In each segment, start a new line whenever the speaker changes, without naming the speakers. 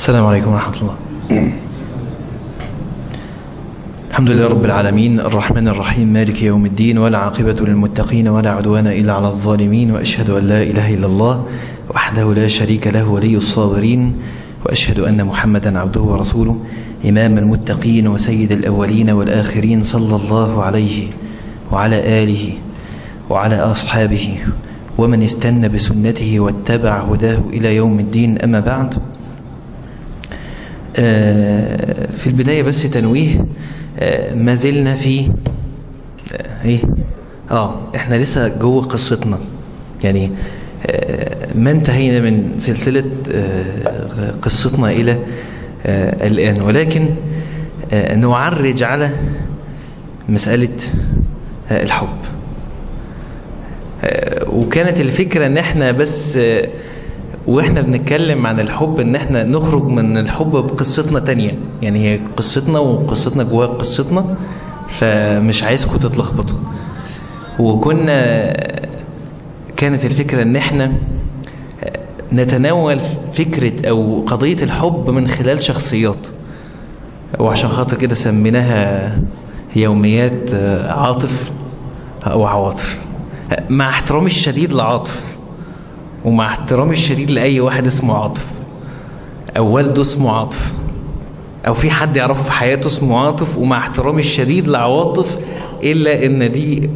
السلام عليكم ورحمة الله الحمد لله رب العالمين الرحمن الرحيم مالك يوم الدين ولا عاقبة للمتقين ولا عدوان إلا على الظالمين وأشهد أن لا إله إلا الله وحده لا شريك له ولي الصابرين وأشهد أن محمدا عبده ورسوله إمام المتقين وسيد الأولين والآخرين صلى الله عليه وعلى آله وعلى أصحابه ومن استنى بسنته واتبع هداه إلى يوم الدين أما بعد في البداية بس تنويه ما زلنا في ايه اه احنا لسه جوه قصتنا يعني ما انتهينا من سلسلة قصتنا الى الان ولكن نعرج على مسألة الحب وكانت الفكرة ان احنا بس واحنا بنتكلم عن الحب ان احنا نخرج من الحب بقصتنا تانية يعني هي قصتنا وقصتنا جواها قصتنا فمش عايزكم تتلخبطوا وكنا كانت الفكرة ان احنا نتناول فكرة او قضية الحب من خلال شخصيات وعشان خاطر كده سميناها يوميات عاطف او عواطف مع احترامي الشديد لعاطف ومع احترامي الشديد لأي واحد اسمه عاطف أو والده اسمه عاطف أو في حد يعرفه في حياته اسمه عاطف ومع احترامي الشديد لعواطف إلا إن دي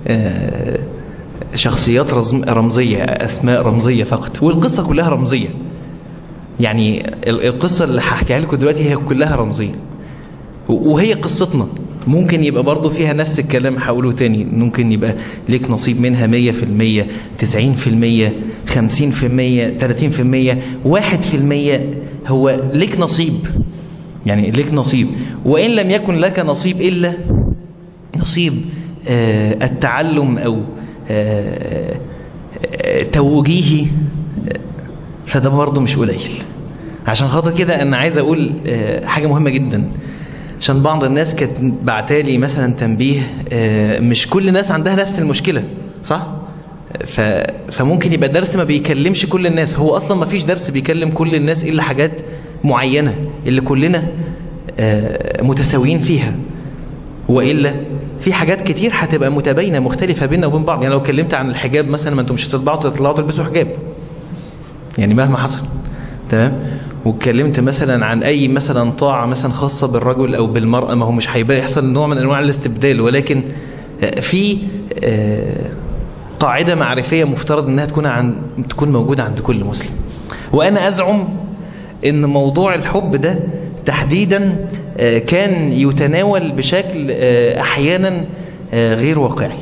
شخصيات رمزية أسماء رمزية فقط والقصة كلها رمزية يعني القصة اللي هحكيها لكم دلوقتي هي كلها رمزية وهي قصتنا ممكن يبقى برضو فيها نفس الكلام هقوله تاني ممكن يبقى ليك نصيب منها مية في المية تسعين في المية خمسين في المية تلاتين في المية واحد في المية هو ليك نصيب يعني ليك نصيب وإن لم يكن لك نصيب إلا نصيب آه التعلم أو آه آه توجيهي فده برضو مش قليل عشان خاطر كده أنا عايز أقول حاجة مهمة جدا عشان بعض الناس كانت بعتالي مثلا تنبيه مش كل الناس عندها نفس المشكلة صح؟ ف... فممكن يبقى درس ما بيكلمش كل الناس هو أصلا ما فيش درس بيكلم كل الناس إلا حاجات معينة اللي كلنا متساويين فيها وإلا في حاجات كتير هتبقى متباينة مختلفة بيننا وبين بعض يعني لو اتكلمت عن الحجاب مثلا ما انتم مش هتطلعوا تطلعوا تلبسوا حجاب يعني مهما حصل تمام واتكلمت مثلا عن اي مثلا طاعة مثلا خاصة بالرجل او بالمرأة ما هو مش هيبقى يحصل نوع من انواع الاستبدال ولكن في قاعدة معرفية مفترض انها تكون عن تكون موجودة عند كل مسلم وانا ازعم ان موضوع الحب ده تحديدا كان يتناول بشكل احيانا غير واقعي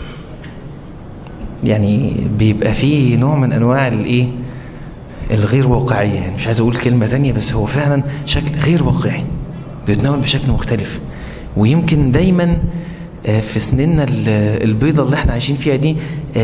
يعني بيبقى فيه نوع من انواع الايه الغير واقعية يعني مش عايز أقول كلمة تانية بس هو فعلا شكل غير واقعي بيتناول بشكل مختلف ويمكن دايما في سننا البيضة اللي احنا عايشين فيها دي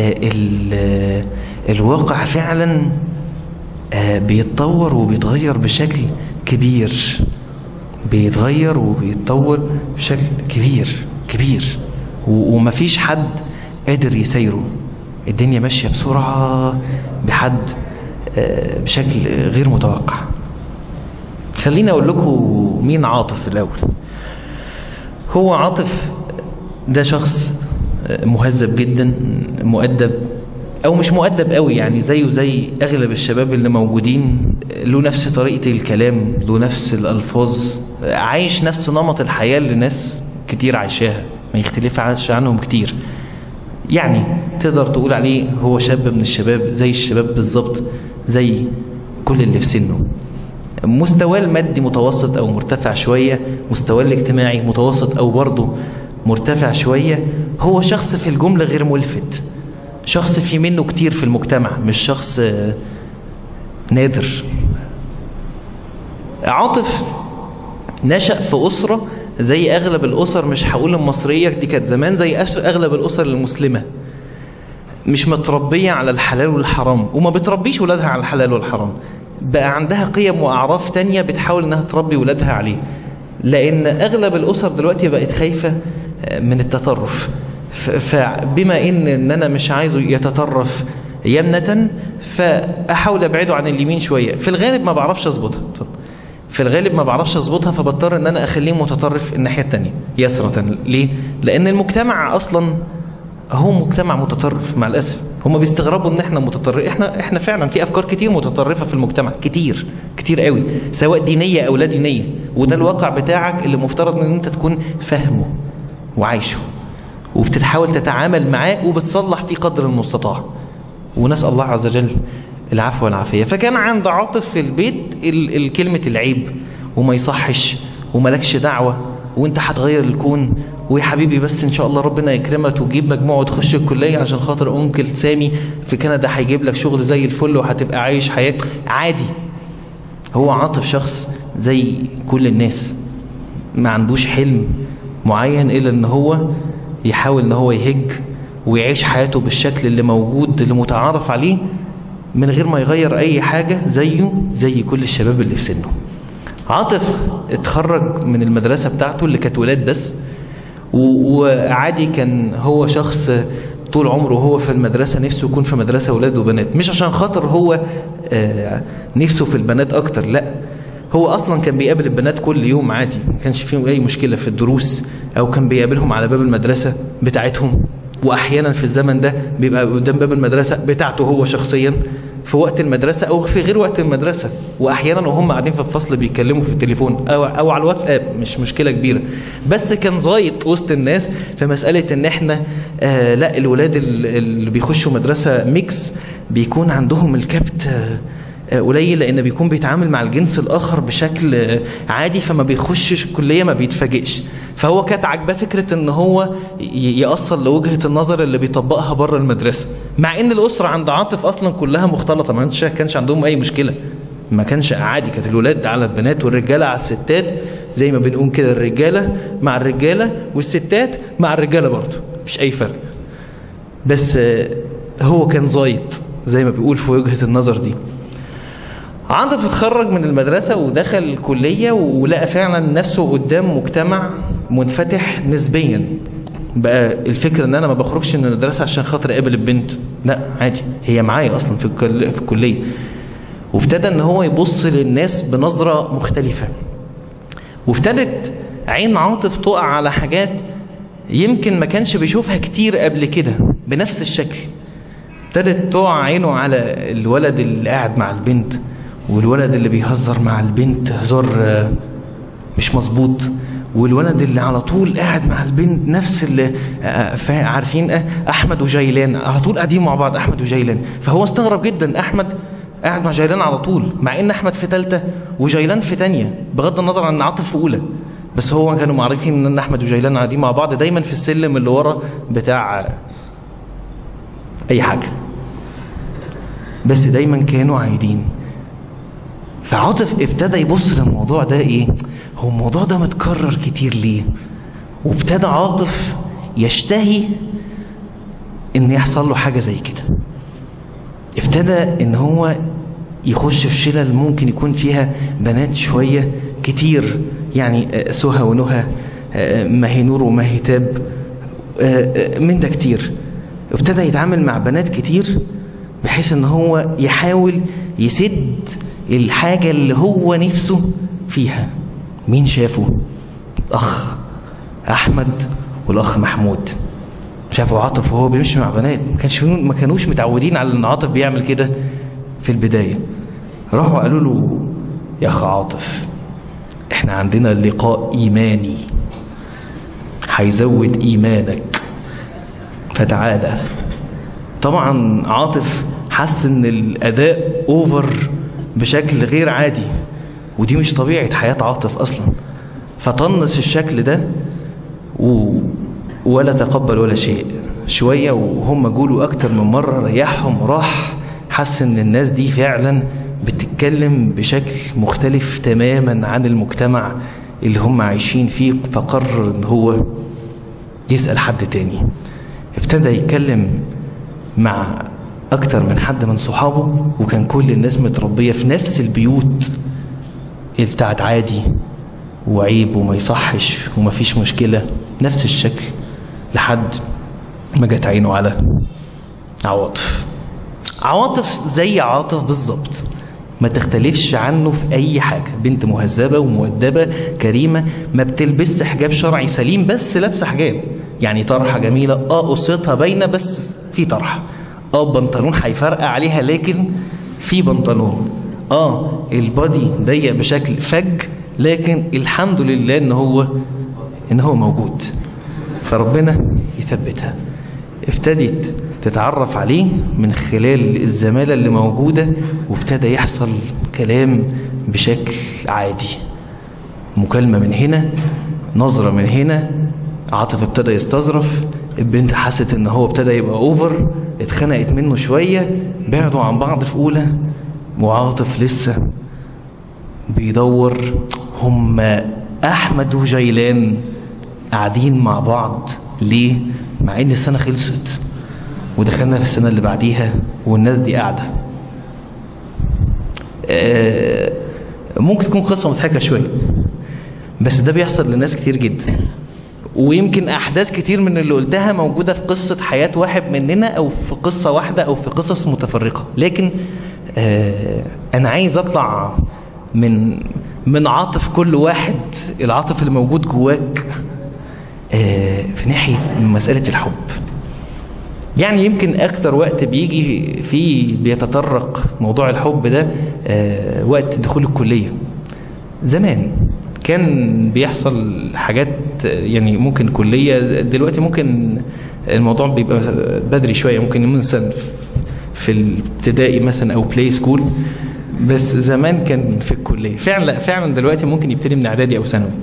الواقع فعلا بيتطور وبيتغير بشكل كبير بيتغير وبيتطور بشكل كبير كبير ومفيش حد قادر يسيره الدنيا ماشية بسرعة بحد بشكل غير متوقع خليني اقول لكم مين عاطف الاول هو عاطف ده شخص مهذب جدا مؤدب او مش مؤدب قوي يعني زيه زي اغلب الشباب اللي موجودين له نفس طريقة الكلام له نفس الالفاظ عايش نفس نمط الحياة اللي ناس كتير عايشاها ما يختلفش عنهم كتير يعني تقدر تقول عليه هو شاب من الشباب زي الشباب بالظبط زي كل اللي في سنه مستواه المادي متوسط او مرتفع شوية مستواه الاجتماعي متوسط او برضه مرتفع شوية هو شخص في الجملة غير ملفت شخص في منه كتير في المجتمع مش شخص نادر عاطف نشأ في أسرة زي أغلب الأسر مش هقول المصرية دي كانت زمان زي أغلب الأسر المسلمة مش متربية على الحلال والحرام وما بتربيش ولادها على الحلال والحرام بقى عندها قيم وأعراف تانية بتحاول انها تربي ولادها عليه لأن أغلب الأسر دلوقتي بقت خايفة من التطرف فبما إن, إن أنا مش عايزه يتطرف يمنة فأحاول أبعده عن اليمين شوية في الغالب ما بعرفش أظبطها في الغالب ما بعرفش اظبطها فبضطر ان انا اخليه متطرف الناحية التانية يسرة ليه لان المجتمع اصلا هو مجتمع متطرف مع الاسف هما بيستغربوا ان احنا متطرف احنا احنا فعلا في افكار كتير متطرفه في المجتمع كتير كتير قوي سواء دينيه او لا دينيه وده الواقع بتاعك اللي مفترض ان انت تكون فاهمه وعايشه وبتحاول تتعامل معاه وبتصلح فيه قدر المستطاع ونسال الله عز وجل العفو والعافيه فكان عند عاطف في البيت ال- ال- كلمه العيب وما يصحش وملكش دعوه وانت هتغير الكون ويا حبيبي بس ان شاء الله ربنا يكرمك وتجيب مجموع وتخش الكليه عشان خاطر انكل سامي في كندا هيجيب لك شغل زي الفل وهتبقى عايش حياه عادي هو عاطف شخص زي كل الناس ما عندوش حلم معين الا ان هو يحاول ان هو يهج ويعيش حياته بالشكل اللي موجود اللي متعارف عليه من غير ما يغير اي حاجة زيه زي كل الشباب اللي في سنه عاطف اتخرج من المدرسة بتاعته اللي كانت ولاد بس و- وعادي كان هو شخص طول عمره هو في المدرسة نفسه يكون في مدرسة ولاد وبنات مش عشان خاطر هو آه، نفسه في البنات اكتر لا هو اصلا كان بيقابل البنات كل يوم عادي ما كانش فيهم اي مشكلة في الدروس او كان بيقابلهم على باب المدرسة بتاعتهم واحيانا في الزمن ده بيبقى قدام باب المدرسة بتاعته هو شخصيا في وقت المدرسة او في غير وقت المدرسة واحيانا وهم قاعدين في الفصل بيتكلموا في التليفون او, أو على الواتساب مش مشكلة كبيرة بس كان زايط وسط الناس في مسألة ان احنا آه لا الولاد ال- اللي بيخشوا مدرسة ميكس بيكون عندهم الكبت آه آه، قليل لان بيكون بيتعامل مع الجنس الاخر بشكل آه، عادي فما بيخشش الكليه ما بيتفاجئش فهو كانت عاجباه فكره ان هو ي- يأصل لوجهه النظر اللي بيطبقها بره المدرسه مع ان الاسره عند عاطف اصلا كلها مختلطه ما كانش كانش عندهم اي مشكله ما كانش عادي كانت الولاد على البنات والرجاله على الستات زي ما بنقول كده الرجاله مع الرجاله والستات مع الرجاله برضه مفيش اي فرق بس آه، هو كان زايط زي ما بيقول في وجهه النظر دي عاطف اتخرج من المدرسة ودخل الكلية ولقى فعلا نفسه قدام مجتمع منفتح نسبيا بقى الفكرة ان انا ما بخرجش من المدرسة عشان خاطر اقابل البنت لا عادي هي معايا اصلا في الكل- في الكلية وابتدى ان هو يبص للناس بنظرة مختلفة وابتدت عين عاطف تقع على حاجات يمكن ما كانش بيشوفها كتير قبل كده بنفس الشكل ابتدت تقع عينه على الولد اللي قاعد مع البنت والولد اللي بيهزر مع البنت هزار آه، مش مظبوط والولد اللي على طول قاعد مع البنت نفس اللي آه، فا- عارفين آه، احمد وجيلان على طول قاعدين مع بعض احمد وجيلان فهو استغرب جدا احمد قاعد مع جيلان على طول مع ان احمد في ثالثه وجيلان في ثانيه بغض النظر عن عاطف في اولى بس هو كانوا معرفين ان احمد وجيلان قاعدين مع بعض دايما في السلم اللي ورا بتاع آه، اي حاجه بس دايما كانوا عايدين فعاطف ابتدى يبص للموضوع ده ايه هو الموضوع ده متكرر كتير ليه وابتدى عاطف يشتهي ان يحصل له حاجة زي كده ابتدى ان هو يخش في شلل ممكن يكون فيها بنات شوية كتير يعني آه، سهى ونهى آه، ماهي نور وماهي تاب آه، آه، من ده كتير ابتدى يتعامل مع بنات كتير بحيث ان هو يحاول يسد الحاجة اللي هو نفسه فيها مين شافه اخ احمد والاخ محمود شافوا عاطف وهو بيمشي مع بنات ما كانش ما كانوش متعودين على ان عاطف بيعمل كده في البداية راحوا قالوا له يا اخ عاطف احنا عندنا لقاء ايماني هيزود ايمانك فتعالى طبعا عاطف حس ان الاداء اوفر بشكل غير عادي ودي مش طبيعة حياة عاطف اصلا فطنس الشكل ده و... ولا تقبل ولا شيء شوية وهم جولوا اكتر من مرة ريحهم راح حس ان الناس دي فعلا بتتكلم بشكل مختلف تماما عن المجتمع اللي هم عايشين فيه فقرر ان هو يسأل حد تاني ابتدى يتكلم مع اكتر من حد من صحابه وكان كل الناس متربية في نفس البيوت اللي بتاعت عادي وعيب وما يصحش وما فيش مشكلة نفس الشكل لحد ما جت عينه على عواطف عواطف زي عاطف بالظبط ما تختلفش عنه في اي حاجة بنت مهذبة ومؤدبة كريمة ما بتلبسش حجاب شرعي سليم بس لابسه حجاب يعني طرحة جميلة اه قصتها باينة بس في طرحة اه بنطلون هيفرقع عليها لكن في بنطلون اه البادي ضيق بشكل فج لكن الحمد لله ان هو ان هو موجود فربنا يثبتها ابتدت تتعرف عليه من خلال الزمالة اللي موجودة وابتدى يحصل كلام بشكل عادي مكالمة من هنا نظرة من هنا عاطف ابتدى يستظرف البنت حست ان هو ابتدى يبقى اوفر اتخنقت منه شوية بعدوا عن بعض في اولى وعاطف لسه بيدور هم احمد وجيلان قاعدين مع بعض ليه مع ان السنة خلصت ودخلنا في السنة اللي بعديها والناس دي قاعدة آه ممكن تكون قصة مضحكة شوية بس ده بيحصل لناس كتير جدا ويمكن احداث كتير من اللي قلتها موجودة في قصة حياة واحد مننا او في قصة واحدة او في قصص متفرقة لكن آه انا عايز اطلع من من عاطف كل واحد العاطف اللي موجود جواك آه في ناحية مسألة الحب يعني يمكن اكتر وقت بيجي فيه بيتطرق موضوع الحب ده آه وقت دخول الكلية زمان كان بيحصل حاجات يعني ممكن كلية دلوقتي ممكن الموضوع بيبقى بدري شوية ممكن مثلا في الابتدائي مثلا او بلاي سكول بس زمان كان في الكلية فعلا فعلا دلوقتي ممكن يبتدي من اعدادي او ثانوي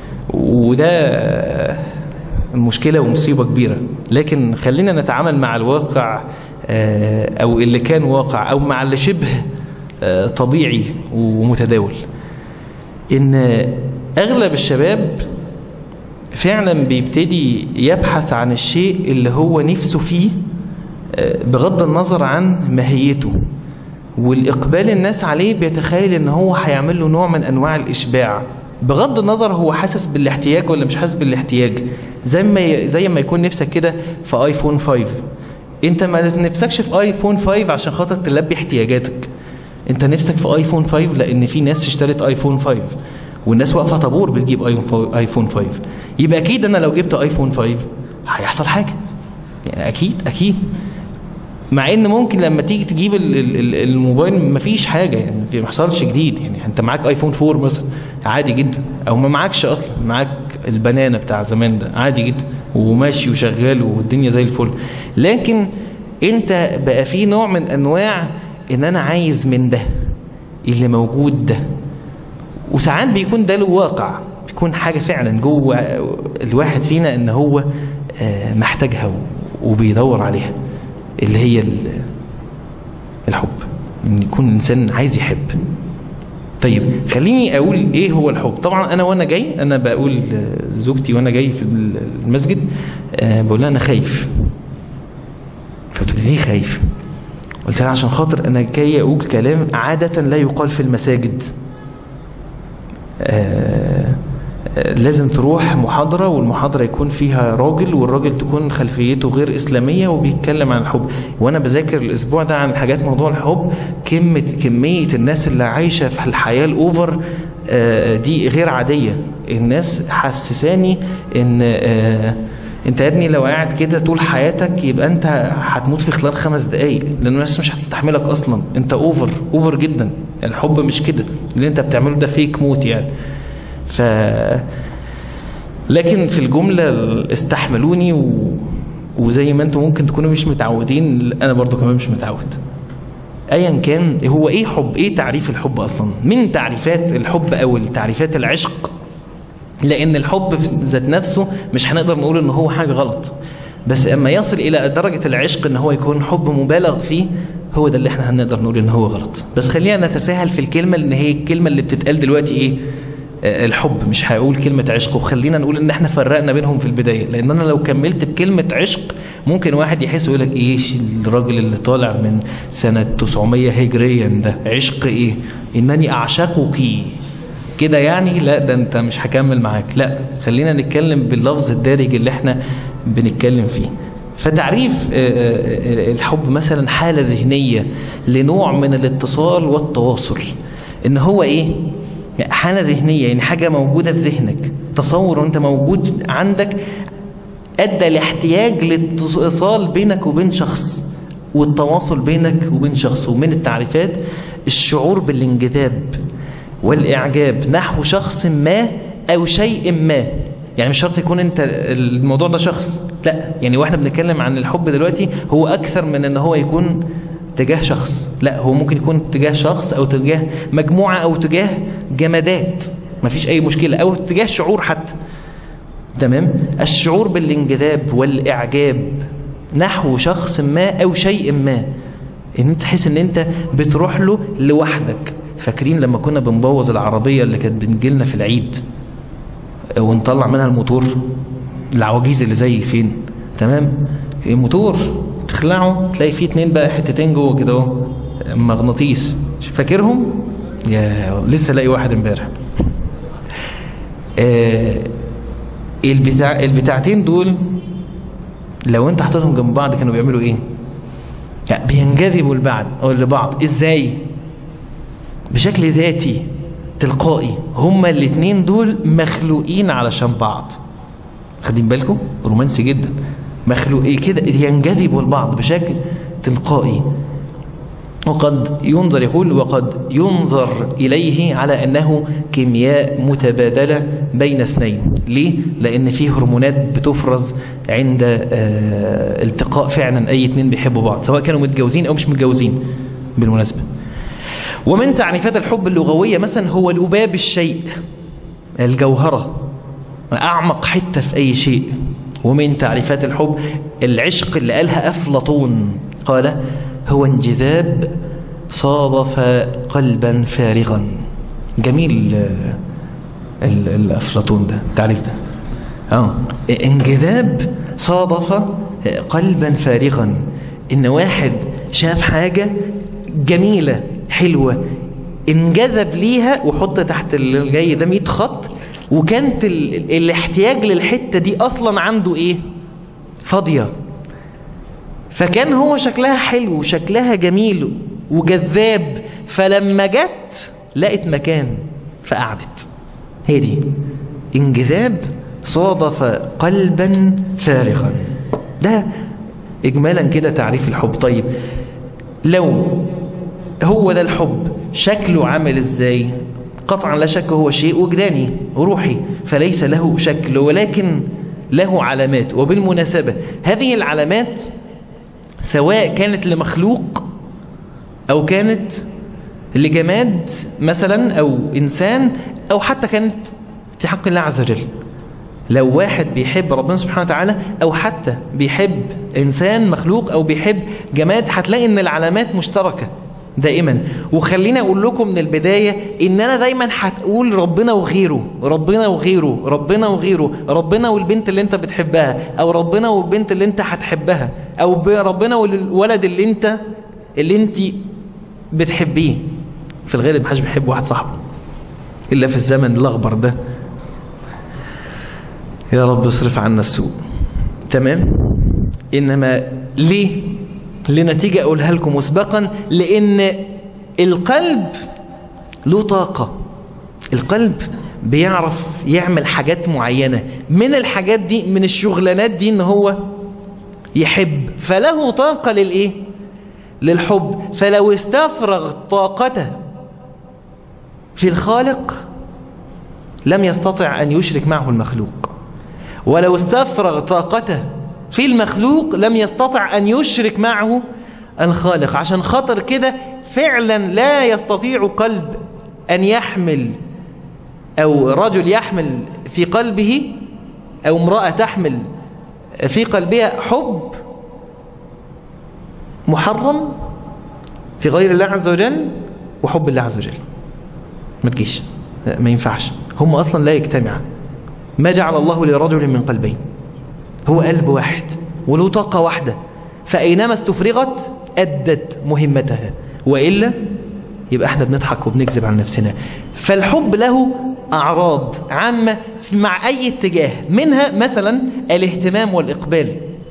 وده مشكلة ومصيبة كبيرة لكن خلينا نتعامل مع الواقع او اللي كان واقع او مع اللي شبه طبيعي ومتداول ان اغلب الشباب فعلا بيبتدي يبحث عن الشيء اللي هو نفسه فيه بغض النظر عن ماهيته والاقبال الناس عليه بيتخيل ان هو هيعمل له نوع من انواع الاشباع بغض النظر هو حاسس بالاحتياج ولا مش حاسس بالاحتياج زي ما زي ما يكون نفسك كده في ايفون 5 انت ما نفسكش في ايفون 5 عشان خاطر تلبي احتياجاتك انت نفسك في ايفون 5 لان في ناس اشترت ايفون 5 والناس واقفه طابور بتجيب ايفون 5 يبقى اكيد انا لو جبت ايفون 5 هيحصل حاجه يعني اكيد اكيد مع ان ممكن لما تيجي تجيب الموبايل مفيش حاجه يعني ما بيحصلش جديد يعني انت معاك ايفون 4 مثلا عادي جدا او ما معكش اصلا معاك البنانه بتاع زمان ده عادي جدا وماشي وشغال والدنيا زي الفل لكن انت بقى في نوع من انواع ان انا عايز من ده اللي موجود ده وساعات بيكون ده له واقع بيكون حاجة فعلا جوه الواحد فينا ان هو محتاجها وبيدور عليها اللي هي الحب ان يكون الانسان عايز يحب طيب خليني اقول ايه هو الحب طبعا انا وانا جاي انا بقول زوجتي وانا جاي في المسجد بقول لها انا خايف فبتقول ليه خايف قلت لها عشان خاطر انا جاي اقول كلام عادة لا يقال في المساجد آآ آآ لازم تروح محاضرة والمحاضرة يكون فيها راجل والراجل تكون خلفيته غير إسلامية وبيتكلم عن الحب وأنا بذاكر الأسبوع ده عن حاجات موضوع الحب كمية, كمية الناس اللي عايشة في الحياة الأوفر دي غير عادية الناس حسساني ان انت يا ابني لو قاعد كده طول حياتك يبقى انت هتموت في خلال خمس دقايق لان الناس مش هتستحملك اصلا انت اوفر اوفر جدا الحب مش كده اللي انت بتعمله ده فيك موت يعني ف لكن في الجملة استحملوني و... وزي ما انتم ممكن تكونوا مش متعودين انا برضو كمان مش متعود ايا كان هو ايه حب ايه تعريف الحب اصلا من تعريفات الحب او تعريفات العشق لان الحب ذات نفسه مش هنقدر نقول ان هو حاجة غلط بس اما يصل الى درجة العشق ان هو يكون حب مبالغ فيه هو ده اللي احنا هنقدر نقول ان هو غلط بس خلينا نتساهل في الكلمة لان هي الكلمة اللي بتتقال دلوقتي ايه الحب مش هقول كلمة عشق وخلينا نقول ان احنا فرقنا بينهم في البداية لان انا لو كملت بكلمة عشق ممكن واحد يحس يقول لك ايش الراجل اللي طالع من سنة 900 هجريا ده عشق ايه انني اعشقك كده يعني لا ده انت مش هكمل معاك لا خلينا نتكلم باللفظ الدارج اللي احنا بنتكلم فيه فتعريف الحب مثلا حالة ذهنية لنوع من الاتصال والتواصل ان هو ايه حالة ذهنية يعني حاجة موجودة في ذهنك تصور وانت موجود عندك ادى لاحتياج للاتصال بينك وبين شخص والتواصل بينك وبين شخص ومن التعريفات الشعور بالانجذاب والاعجاب نحو شخص ما او شيء ما يعني مش شرط يكون انت الموضوع ده شخص لا يعني واحنا بنتكلم عن الحب دلوقتي هو اكثر من ان هو يكون تجاه شخص لا هو ممكن يكون تجاه شخص او تجاه مجموعة او تجاه جمادات مفيش اي مشكلة او تجاه شعور حتى تمام الشعور بالانجذاب والاعجاب نحو شخص ما او شيء ما ان انت تحس ان انت بتروح له لوحدك فاكرين لما كنا بنبوظ العربية اللي كانت بنجيلنا في العيد ونطلع منها الموتور العواجيز اللي زي فين تمام الموتور تخلعه تلاقي فيه اتنين بقى حتتين جوه كده اهو مغناطيس فاكرهم يا لسه لاقي واحد امبارح آه البتاع البتاعتين دول لو انت حطيتهم جنب بعض كانوا بيعملوا ايه يعني بينجذبوا لبعض او لبعض ازاي بشكل ذاتي تلقائي هما الاثنين دول مخلوقين علشان بعض خدين بالكم رومانسي جدا مخلوقين كده ينجذبوا لبعض بشكل تلقائي وقد ينظر يقول وقد ينظر إليه على أنه كيمياء متبادلة بين اثنين ليه؟ لأن فيه هرمونات بتفرز عند آه التقاء فعلا أي اثنين بيحبوا بعض سواء كانوا متجوزين أو مش متجوزين بالمناسبة ومن تعريفات الحب اللغوية مثلا هو لباب الشيء الجوهرة أعمق حتة في أي شيء ومن تعريفات الحب العشق اللي قالها أفلاطون قال هو انجذاب صادف قلبا فارغا جميل الأفلاطون ده التعريف ده آه. انجذاب صادف قلبا فارغا إن واحد شاف حاجة جميلة حلوة انجذب ليها وحط تحت اللي جاي ده 100 خط وكانت ال... الاحتياج للحتة دي اصلا عنده ايه فاضية فكان هو شكلها حلو وشكلها جميل وجذاب فلما جت لقت مكان فقعدت هي دي انجذاب صادف قلبا فارغا ده اجمالا كده تعريف الحب طيب لو هو ده الحب شكله عامل ازاي قطعا لا شك هو شيء وجداني روحي فليس له شكل ولكن له علامات وبالمناسبة هذه العلامات سواء كانت لمخلوق أو كانت لجماد مثلا أو إنسان أو حتى كانت في حق الله عز وجل لو واحد بيحب ربنا سبحانه وتعالى أو حتى بيحب إنسان مخلوق أو بيحب جماد هتلاقي إن العلامات مشتركة دائما وخليني اقول لكم من البداية ان انا دايما هتقول ربنا وغيره ربنا وغيره ربنا وغيره ربنا والبنت اللي انت بتحبها او ربنا والبنت اللي انت هتحبها او ربنا والولد اللي انت اللي انت بتحبيه في الغالب محدش بيحب واحد صاحبه الا في الزمن الاخبر ده يا رب اصرف عنا السوء تمام انما ليه لنتيجة أقولها لكم مسبقا لأن القلب له طاقة القلب بيعرف يعمل حاجات معينة من الحاجات دي من الشغلانات دي ان هو يحب فله طاقة للإيه للحب فلو استفرغ طاقته في الخالق لم يستطع أن يشرك معه المخلوق ولو استفرغ طاقته في المخلوق لم يستطع أن يشرك معه الخالق عشان خاطر كده فعلا لا يستطيع قلب أن يحمل أو رجل يحمل في قلبه أو امرأة تحمل في قلبها حب محرم في غير الله عز وجل وحب الله عز وجل ما تجيش ما ينفعش هم أصلا لا يجتمع ما جعل الله لرجل من قلبين هو قلب واحد وله طاقة واحدة فأينما استفرغت أدت مهمتها وإلا يبقى احنا بنضحك وبنكذب عن نفسنا فالحب له أعراض عامة مع أي اتجاه منها مثلا الاهتمام والإقبال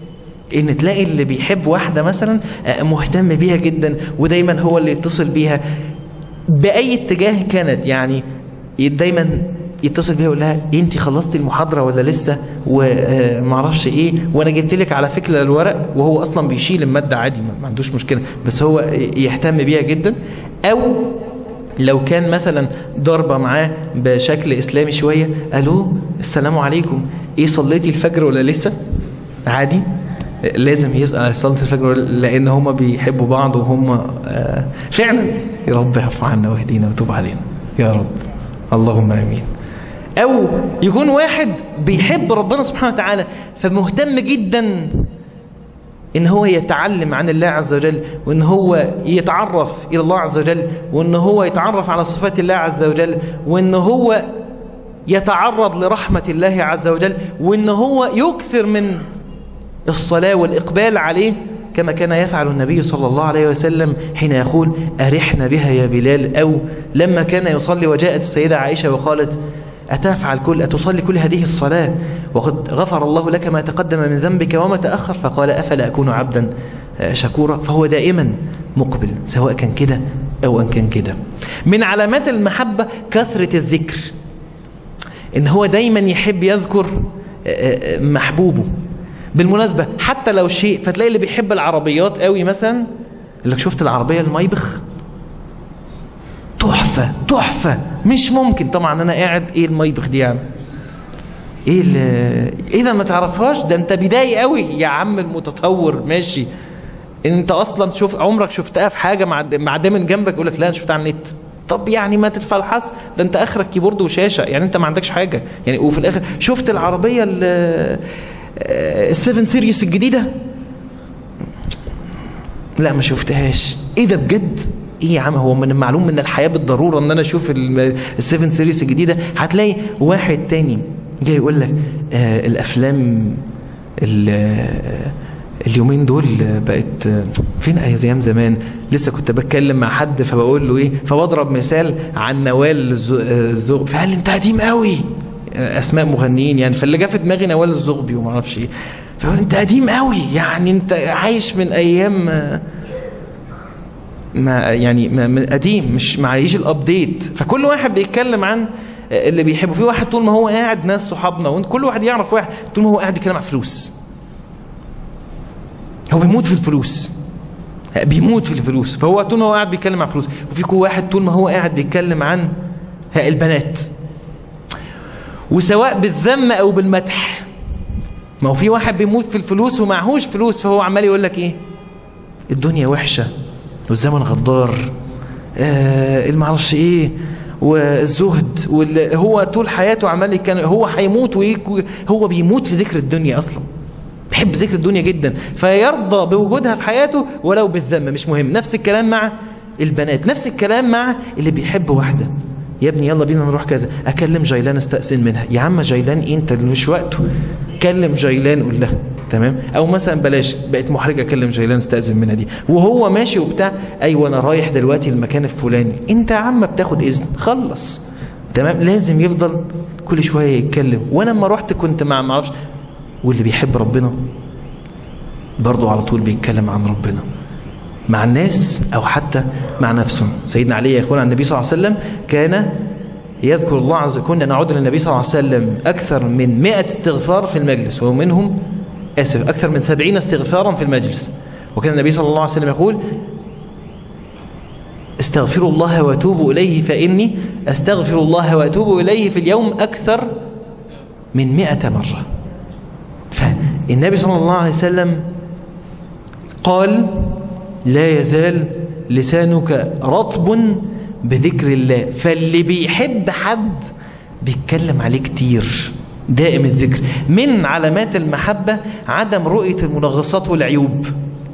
ان تلاقي اللي بيحب واحدة مثلا آه، مهتم بيها جدا ودايما هو اللي يتصل بيها بأي اتجاه كانت يعني دايما يتصل بيها يقول لها إيه انت خلصتي المحاضرة ولا لسه ومعرفش ايه وانا جبت لك على فكرة الورق وهو اصلا بيشيل المادة عادي ما ما عندوش مشكلة بس هو يهتم بيها جدا او لو كان مثلا ضربة معاه بشكل اسلامي شوية الو السلام عليكم ايه صليتي الفجر ولا لسه عادي لازم يسأل صلاة الفجر ولا- لان هما بيحبوا بعض وهم آه، فعلا يا رب اعف عنا واهدينا وتوب علينا يا رب اللهم امين او يكون واحد بيحب ربنا سبحانه وتعالى فمهتم جدا ان هو يتعلم عن الله عز وجل وان هو يتعرف الى الله عز وجل وان هو يتعرف على صفات الله عز وجل وان هو يتعرض لرحمة الله عز وجل وان هو يكثر من الصلاة والإقبال عليه كما كان يفعل النبي صلى الله عليه وسلم حين يقول أرحنا بها يا بلال أو لما كان يصلي وجاءت السيدة عائشة وقالت أتفعل كل أتصلي كل هذه الصلاة وقد غفر الله لك ما تقدم من ذنبك وما تأخر فقال أفلا أكون عبدا آه، شكورا فهو دائما مقبل سواء كان كده أو أن كان كده من علامات المحبة كثرة الذكر ان هو دايما يحب يذكر آه، آه، محبوبه بالمناسبة حتى لو شيء فتلاقي اللي بيحب العربيات قوي مثلا يقول لك شفت العربية المايبخ تحفة تحفة مش ممكن طبعا انا قاعد ايه المايبخ دي يعني ايه ال- ايه ده ما تعرفهاش ده انت بداية قوي يا عم المتطور ماشي انت اصلا شوف عمرك شفتها في حاجة مع مع ده من جنبك يقول لك لا انا شفتها على النت طب يعني ما تدفع الحظ ده انت اخرك كيبورد وشاشة يعني انت ما عندكش حاجة يعني وفي الاخر شفت العربية السيفن سيريس الجديدة لا ما شفتهاش ايه ده بجد ايه يا عم هو من المعلوم من الحياة بالضرورة ان انا اشوف السيفن سيريس الجديدة هتلاقي واحد تاني جاي يقول لك آه الافلام ال- اليومين دول بقت فين ايام زمان لسه كنت بتكلم مع حد فبقول له ايه فبضرب مثال عن نوال الز- الزغبي فقال لي انت قديم قوي اسماء مغنيين يعني فاللي جه في دماغي نوال الزغبي وما اعرفش ايه فقال انت قديم قوي يعني انت عايش من ايام ما يعني ما ما- قديم مش معيش الابديت فكل واحد بيتكلم عن اللي بيحبه في واحد طول ما هو قاعد ناس صحابنا وانت كل واحد يعرف واحد طول ما هو قاعد بيتكلم عن فلوس هو بيموت في الفلوس بيموت في الفلوس فهو طول ما هو قاعد بيتكلم عن فلوس وفي كل واحد طول ما هو قاعد بيتكلم عن البنات وسواء بالذم او بالمدح ما هو في واحد بيموت في الفلوس ومعهوش فلوس فهو عمال يقول لك ايه الدنيا وحشة والزمن غدار آه المعرفش ايه والزهد وال- هو طول حياته عمال يتكلم هو هيموت وايه هو بيموت في ذكر الدنيا اصلا بيحب ذكر الدنيا جدا فيرضى بوجودها في حياته ولو بالذم مش مهم نفس الكلام مع البنات نفس الكلام مع اللي بيحب واحدة يا ابني يلا بينا نروح كذا اكلم جيلان استأذن منها يا عم جيلان إيه انت اللي مش وقته كلم جيلان قول لها تمام او مثلا بلاش بقت محرجه اكلم جيلان استأذن منها دي وهو ماشي وبتاع ايوه انا رايح دلوقتي المكان الفلاني انت يا عم بتاخد اذن خلص تمام لازم يفضل كل شويه يتكلم وانا لما رحت كنت مع معرفش واللي بيحب ربنا برضه على طول بيتكلم عن ربنا مع الناس او حتى مع نفسه سيدنا علي يقول عن النبي صلى الله عليه وسلم كان يذكر الله عز وجل كنا نعود للنبي صلى الله عليه وسلم أكثر من 100 استغفار في المجلس ومنهم آسف أكثر من 70 استغفارا في المجلس وكان النبي صلى الله عليه وسلم يقول استغفروا الله واتوبوا إليه فإني أستغفر الله وأتوب إليه في اليوم أكثر من 100 مرة فالنبي صلى الله عليه وسلم قال لا يزال لسانك رطب بذكر الله فاللي بيحب حد بيتكلم عليه كتير دائم الذكر من علامات المحبة عدم رؤية المنغصات والعيوب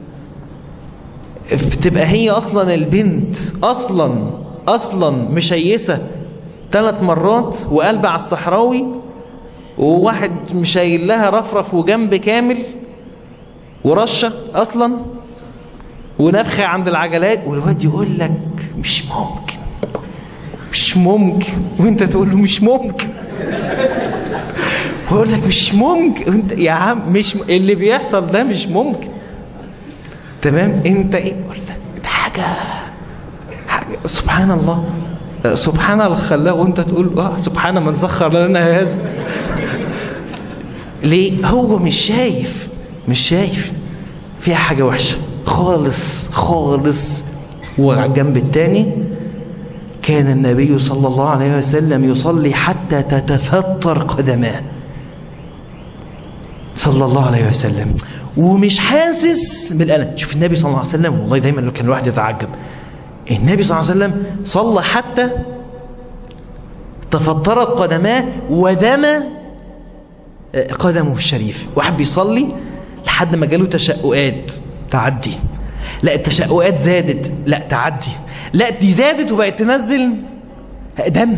بتبقى هي أصلا البنت أصلا أصلا مشيسة ثلاث مرات وقلب على الصحراوي وواحد مشايل لها رفرف وجنب كامل ورشة أصلا ونفخة عند العجلات والواد يقول لك مش ممكن مش ممكن وانت تقول له مش ممكن ويقول لك مش ممكن انت يا عم مش م... اللي بيحصل ده مش ممكن تمام انت ايه يقول لك ده حاجه حاجه سبحان الله سبحان الخلاق وانت تقول اه سبحان من سخر لنا هذا ليه هو مش شايف مش شايف فيها حاجة وحشة خالص خالص وعلى الجنب التاني كان النبي صلى الله عليه وسلم يصلي حتى تتفطر قدماه صلى الله عليه وسلم ومش حاسس بالألم شوف النبي صلى الله عليه وسلم والله دايما كان الواحد يتعجب النبي صلى الله عليه وسلم صلى حتى تفطرت قدماه ودم قدمه الشريف واحد بيصلي لحد ما جاله تشققات تعدي لا التشققات زادت لا تعدي لا دي زادت وبقت تنزل دم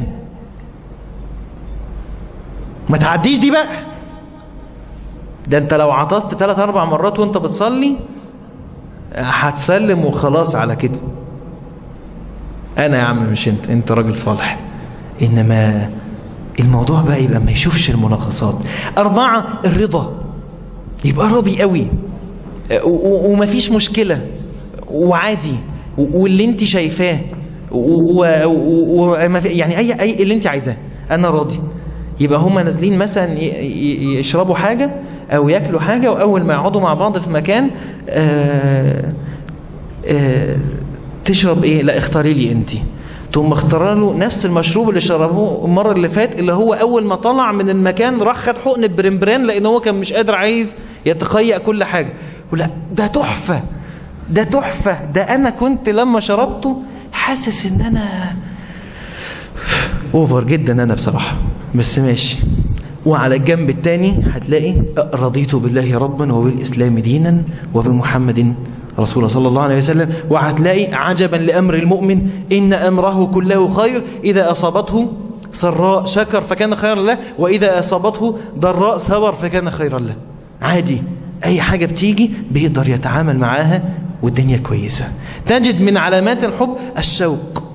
ما تعديش دي بقى ده انت لو عطست ثلاث اربع مرات وانت بتصلي هتسلم وخلاص على كده انا يا عم مش انت انت راجل صالح انما الموضوع بقى يبقى ما يشوفش المناقصات أربعة الرضا يبقى راضي قوي ومفيش مشكلة وعادي واللي انت شايفاه يعني اي اي اللي انت عايزاه انا راضي يبقى هما نازلين مثلا يشربوا حاجة او ياكلوا حاجة واول ما يقعدوا مع بعض في مكان آآ آآ تشرب ايه لا اختاري لي انت تقوم مختار له نفس المشروب اللي شربوه المرة اللي فات اللي هو أول ما طلع من المكان راح خد حقن برمبران لأن هو كان مش قادر عايز يتقيأ كل حاجة ولا ده تحفة ده تحفة ده أنا كنت لما شربته حاسس إن أنا أوفر جدا أنا بصراحة بس ماشي وعلى الجنب الثاني هتلاقي رضيت بالله ربا وبالإسلام دينا وبمحمد رسول صلى الله عليه وسلم وهتلاقي عجبا لأمر المؤمن إن أمره كله خير إذا أصابته سراء شكر فكان خيرا له وإذا أصابته ضراء صبر فكان خيرا له عادي أي حاجة بتيجي بيقدر يتعامل معاها والدنيا كويسة تجد من علامات الحب الشوق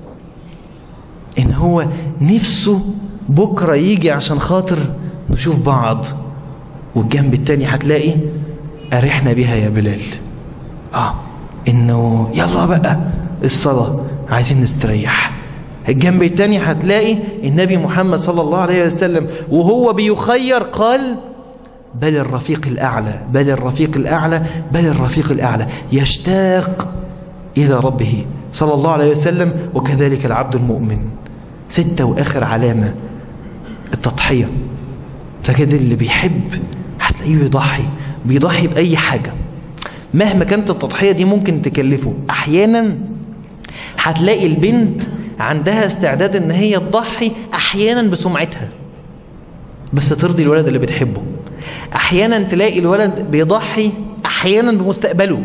إن هو نفسه بكرة يجي عشان خاطر نشوف بعض والجنب التاني هتلاقي أرحنا بها يا بلال آه إنه يلا بقى الصلاة عايزين نستريح الجنب التاني هتلاقي النبي محمد صلى الله عليه وسلم وهو بيخير قال بل الرفيق الأعلى بل الرفيق الأعلى بل الرفيق الأعلى يشتاق إلى ربه صلى الله عليه وسلم وكذلك العبد المؤمن ستة وآخر علامة التضحية فكده اللي بيحب هتلاقيه بيضحي بيضحي بأي حاجة مهما كانت التضحية دي ممكن تكلفه أحيانا هتلاقي البنت عندها استعداد ان هي تضحي احيانا بسمعتها بس ترضي الولد اللي بتحبه احيانا تلاقي الولد بيضحي احيانا بمستقبله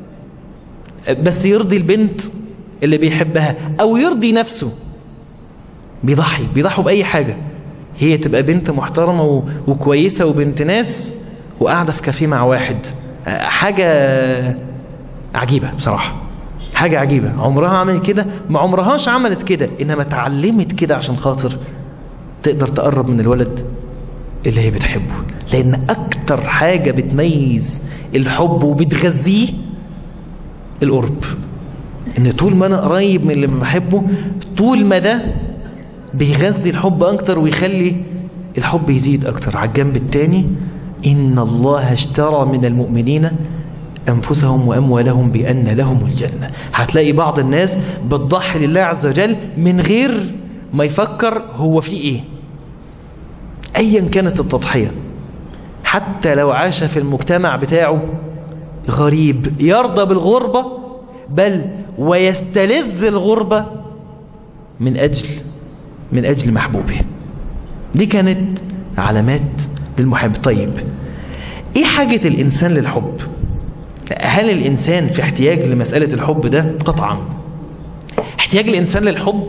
بس يرضي البنت اللي بيحبها او يرضي نفسه بيضحي بيضحوا باي حاجة هي تبقى بنت محترمة وكويسة وبنت ناس وقاعدة في كافيه مع واحد حاجة عجيبة بصراحة حاجة عجيبة عمرها عملت كده ما عمرهاش عملت كده إنما اتعلمت كده عشان خاطر تقدر تقرب من الولد اللي هي بتحبه لأن أكتر حاجة بتميز الحب وبتغذيه القرب إن طول ما أنا قريب من اللي بحبه طول ما ده بيغذي الحب أكتر ويخلي الحب يزيد أكتر على الجنب التاني إن الله اشترى من المؤمنين أنفسهم وأموالهم بأن لهم الجنة هتلاقي بعض الناس بتضحي لله عز وجل من غير ما يفكر هو في إيه أيا كانت التضحية حتى لو عاش في المجتمع بتاعه غريب يرضى بالغربة بل ويستلذ الغربة من أجل من أجل محبوبه دي كانت علامات للمحب طيب ايه حاجة الإنسان للحب هل الإنسان في احتياج لمسألة الحب ده قطعا احتياج الإنسان للحب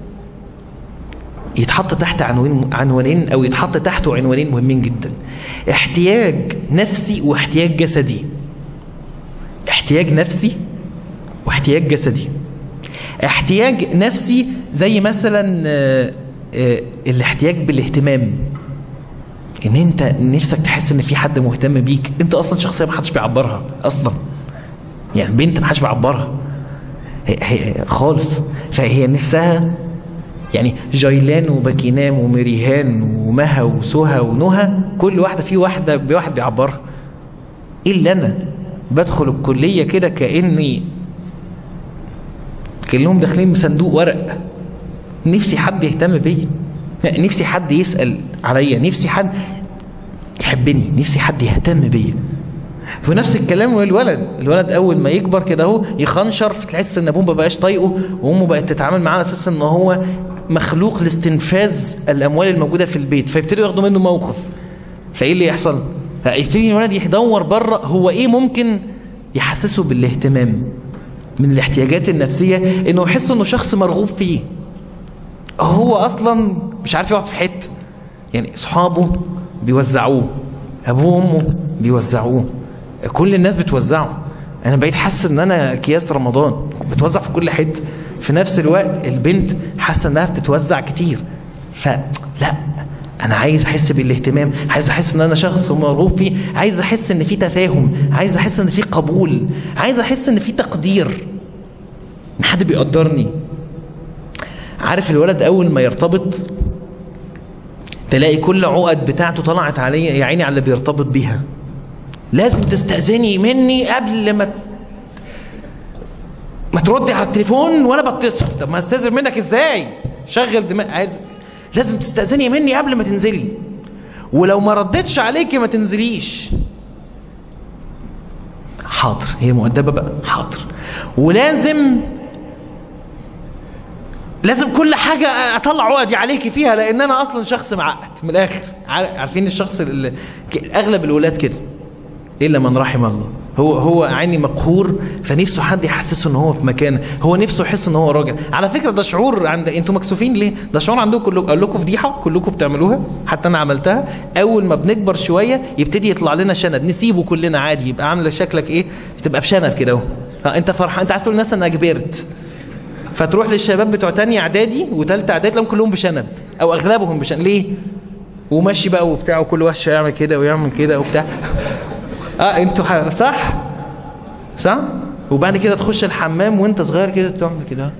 يتحط تحت عنوان عنوانين أو يتحط تحته عنوانين مهمين جدا احتياج نفسي واحتياج جسدي احتياج نفسي واحتياج جسدي احتياج نفسي زي مثلا اه اه الاحتياج بالاهتمام ان انت نفسك تحس ان في حد مهتم بيك انت اصلا شخصيه ما حدش بيعبرها اصلا يعني بنت ما حدش بيعبرها هي هي خالص فهي نفسها يعني جيلان وباكينام ومريهان ومها وسهى ونهى كل واحده في واحده بواحد بيعبرها الا انا بدخل الكليه كده كاني كلهم داخلين بصندوق ورق نفسي حد يهتم بيا نفسي حد يسأل عليا نفسي حد يحبني نفسي حد يهتم بيا في نفس الكلام الولد الولد اول ما يكبر كده اهو يخنشر تحس ان ابوه ما بقاش طايقه وامه بقت تتعامل معاه على اساس ان هو مخلوق لاستنفاذ الاموال الموجوده في البيت فيبتدوا ياخدوا منه موقف فايه اللي يحصل يبتدي الولد يدور بره هو ايه ممكن يحسسه بالاهتمام من الاحتياجات النفسيه انه يحس انه شخص مرغوب فيه هو اصلا مش عارف يقعد في حته يعني اصحابه بيوزعوه ابوه وامه بيوزعوه كل الناس بتوزعه انا بقيت حاسس ان انا اكياس رمضان بتوزع في كل حته في نفس الوقت البنت حاسه انها بتتوزع كتير فلا انا عايز احس بالاهتمام عايز احس ان انا شخص مرغوب فيه عايز احس ان في تفاهم عايز احس ان في قبول عايز احس ان في تقدير ان حد بيقدرني عارف الولد اول ما يرتبط تلاقي كل عقد بتاعته طلعت عليه يا عيني على اللي بيرتبط بيها لازم تستأذني مني قبل ما ما تردي على التليفون وانا بتصل طب ما استاذن منك ازاي شغل دماغ عايز لازم تستأذني مني قبل ما تنزلي ولو ما ردتش عليكي ما تنزليش حاضر هي مؤدبة بقى حاضر ولازم لازم كل حاجة اطلع عقدي عليكي فيها لان انا اصلا شخص معقد من الاخر عارفين الشخص اللي اغلب الولاد كده الا من رحم الله هو هو عيني مقهور فنفسه حد يحسسه ان هو في مكانه هو نفسه يحس ان هو راجل على فكره ده شعور عند انتوا مكسوفين ليه ده شعور عندكم كلكم اقول لكم فضيحه كلكم بتعملوها حتى انا عملتها اول ما بنكبر شويه يبتدي يطلع لنا شنب نسيبه كلنا عادي يبقى عامله شكلك ايه تبقى بشنب كده اهو انت فرحان انت عايز تقول للناس انا كبرت فتروح للشباب بتوع تانية اعدادي وتالتة اعدادي تلاقيهم كلهم بشنب او اغلبهم بشنب ليه وماشي بقى وبتاع وكل واحد يعمل كده ويعمل كده وبتاع اه انتوا ح... صح صح وبعد كده تخش الحمام وانت صغير كده تعمل كده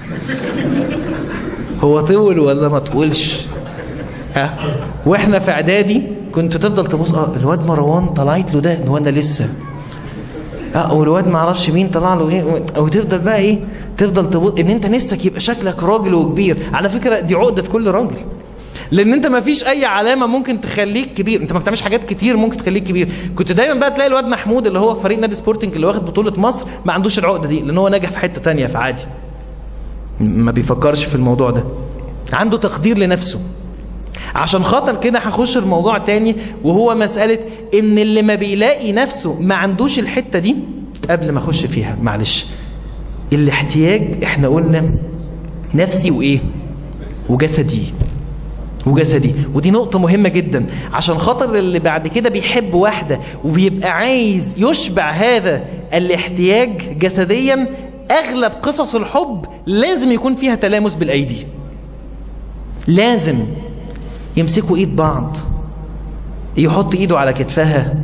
هو طول ولا ما طولش ها واحنا في اعدادي كنت تفضل تبص اه الواد مروان طلعت له ده هو انا لسه اه والواد ما اعرفش مين طلع له ايه وتفضل بقى ايه تفضل تبص ان انت نفسك يبقى شكلك راجل وكبير على فكره دي عقده كل راجل لان انت ما فيش اي علامه ممكن تخليك كبير انت ما بتعملش حاجات كتير ممكن تخليك كبير كنت دايما بقى تلاقي الواد محمود اللي هو فريق نادي سبورتنج اللي واخد بطوله مصر ما عندوش العقده دي لان هو ناجح في حته تانية في عادي ما بيفكرش في الموضوع ده عنده تقدير لنفسه عشان خاطر كده هخش الموضوع تاني وهو مسألة ان اللي ما بيلاقي نفسه ما عندوش الحتة دي قبل ما اخش فيها معلش الاحتياج احنا قلنا نفسي وايه وجسدي وجسدي ودي نقطة مهمة جدا عشان خاطر اللي بعد كده بيحب واحدة وبيبقى عايز يشبع هذا الاحتياج جسديا اغلب قصص الحب لازم يكون فيها تلامس بالايدي لازم يمسكوا ايد بعض يحط ايده على كتفها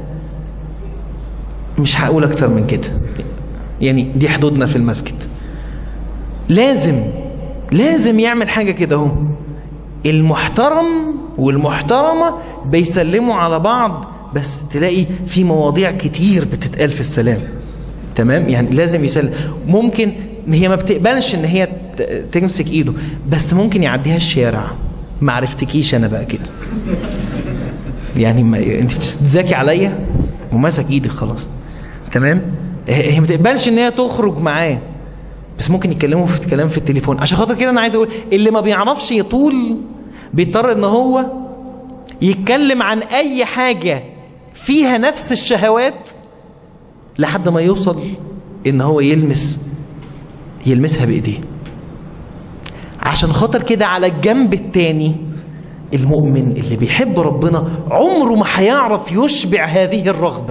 مش هقول اكتر من كده يعني دي حدودنا في المسجد لازم لازم يعمل حاجة كده اهو المحترم والمحترمة بيسلموا على بعض بس تلاقي في مواضيع كتير بتتقال في السلام تمام يعني لازم يسلم ممكن هي ما بتقبلش ان هي تمسك ايده بس ممكن يعديها الشارع ما عرفتكيش انا بقى كده يعني ما انت بتذاكي عليا ومسك ايدك خلاص تمام هي ما تقبلش ان هي تخرج معاه بس ممكن يتكلموا في كلام في التليفون عشان خاطر كده انا عايز اقول اللي ما بيعرفش يطول بيضطر ان هو يتكلم عن اي حاجة فيها نفس الشهوات لحد ما يوصل ان هو يلمس يلمسها بايديه عشان خاطر كده على الجنب التاني المؤمن اللي بيحب ربنا عمره ما هيعرف يشبع هذه الرغبة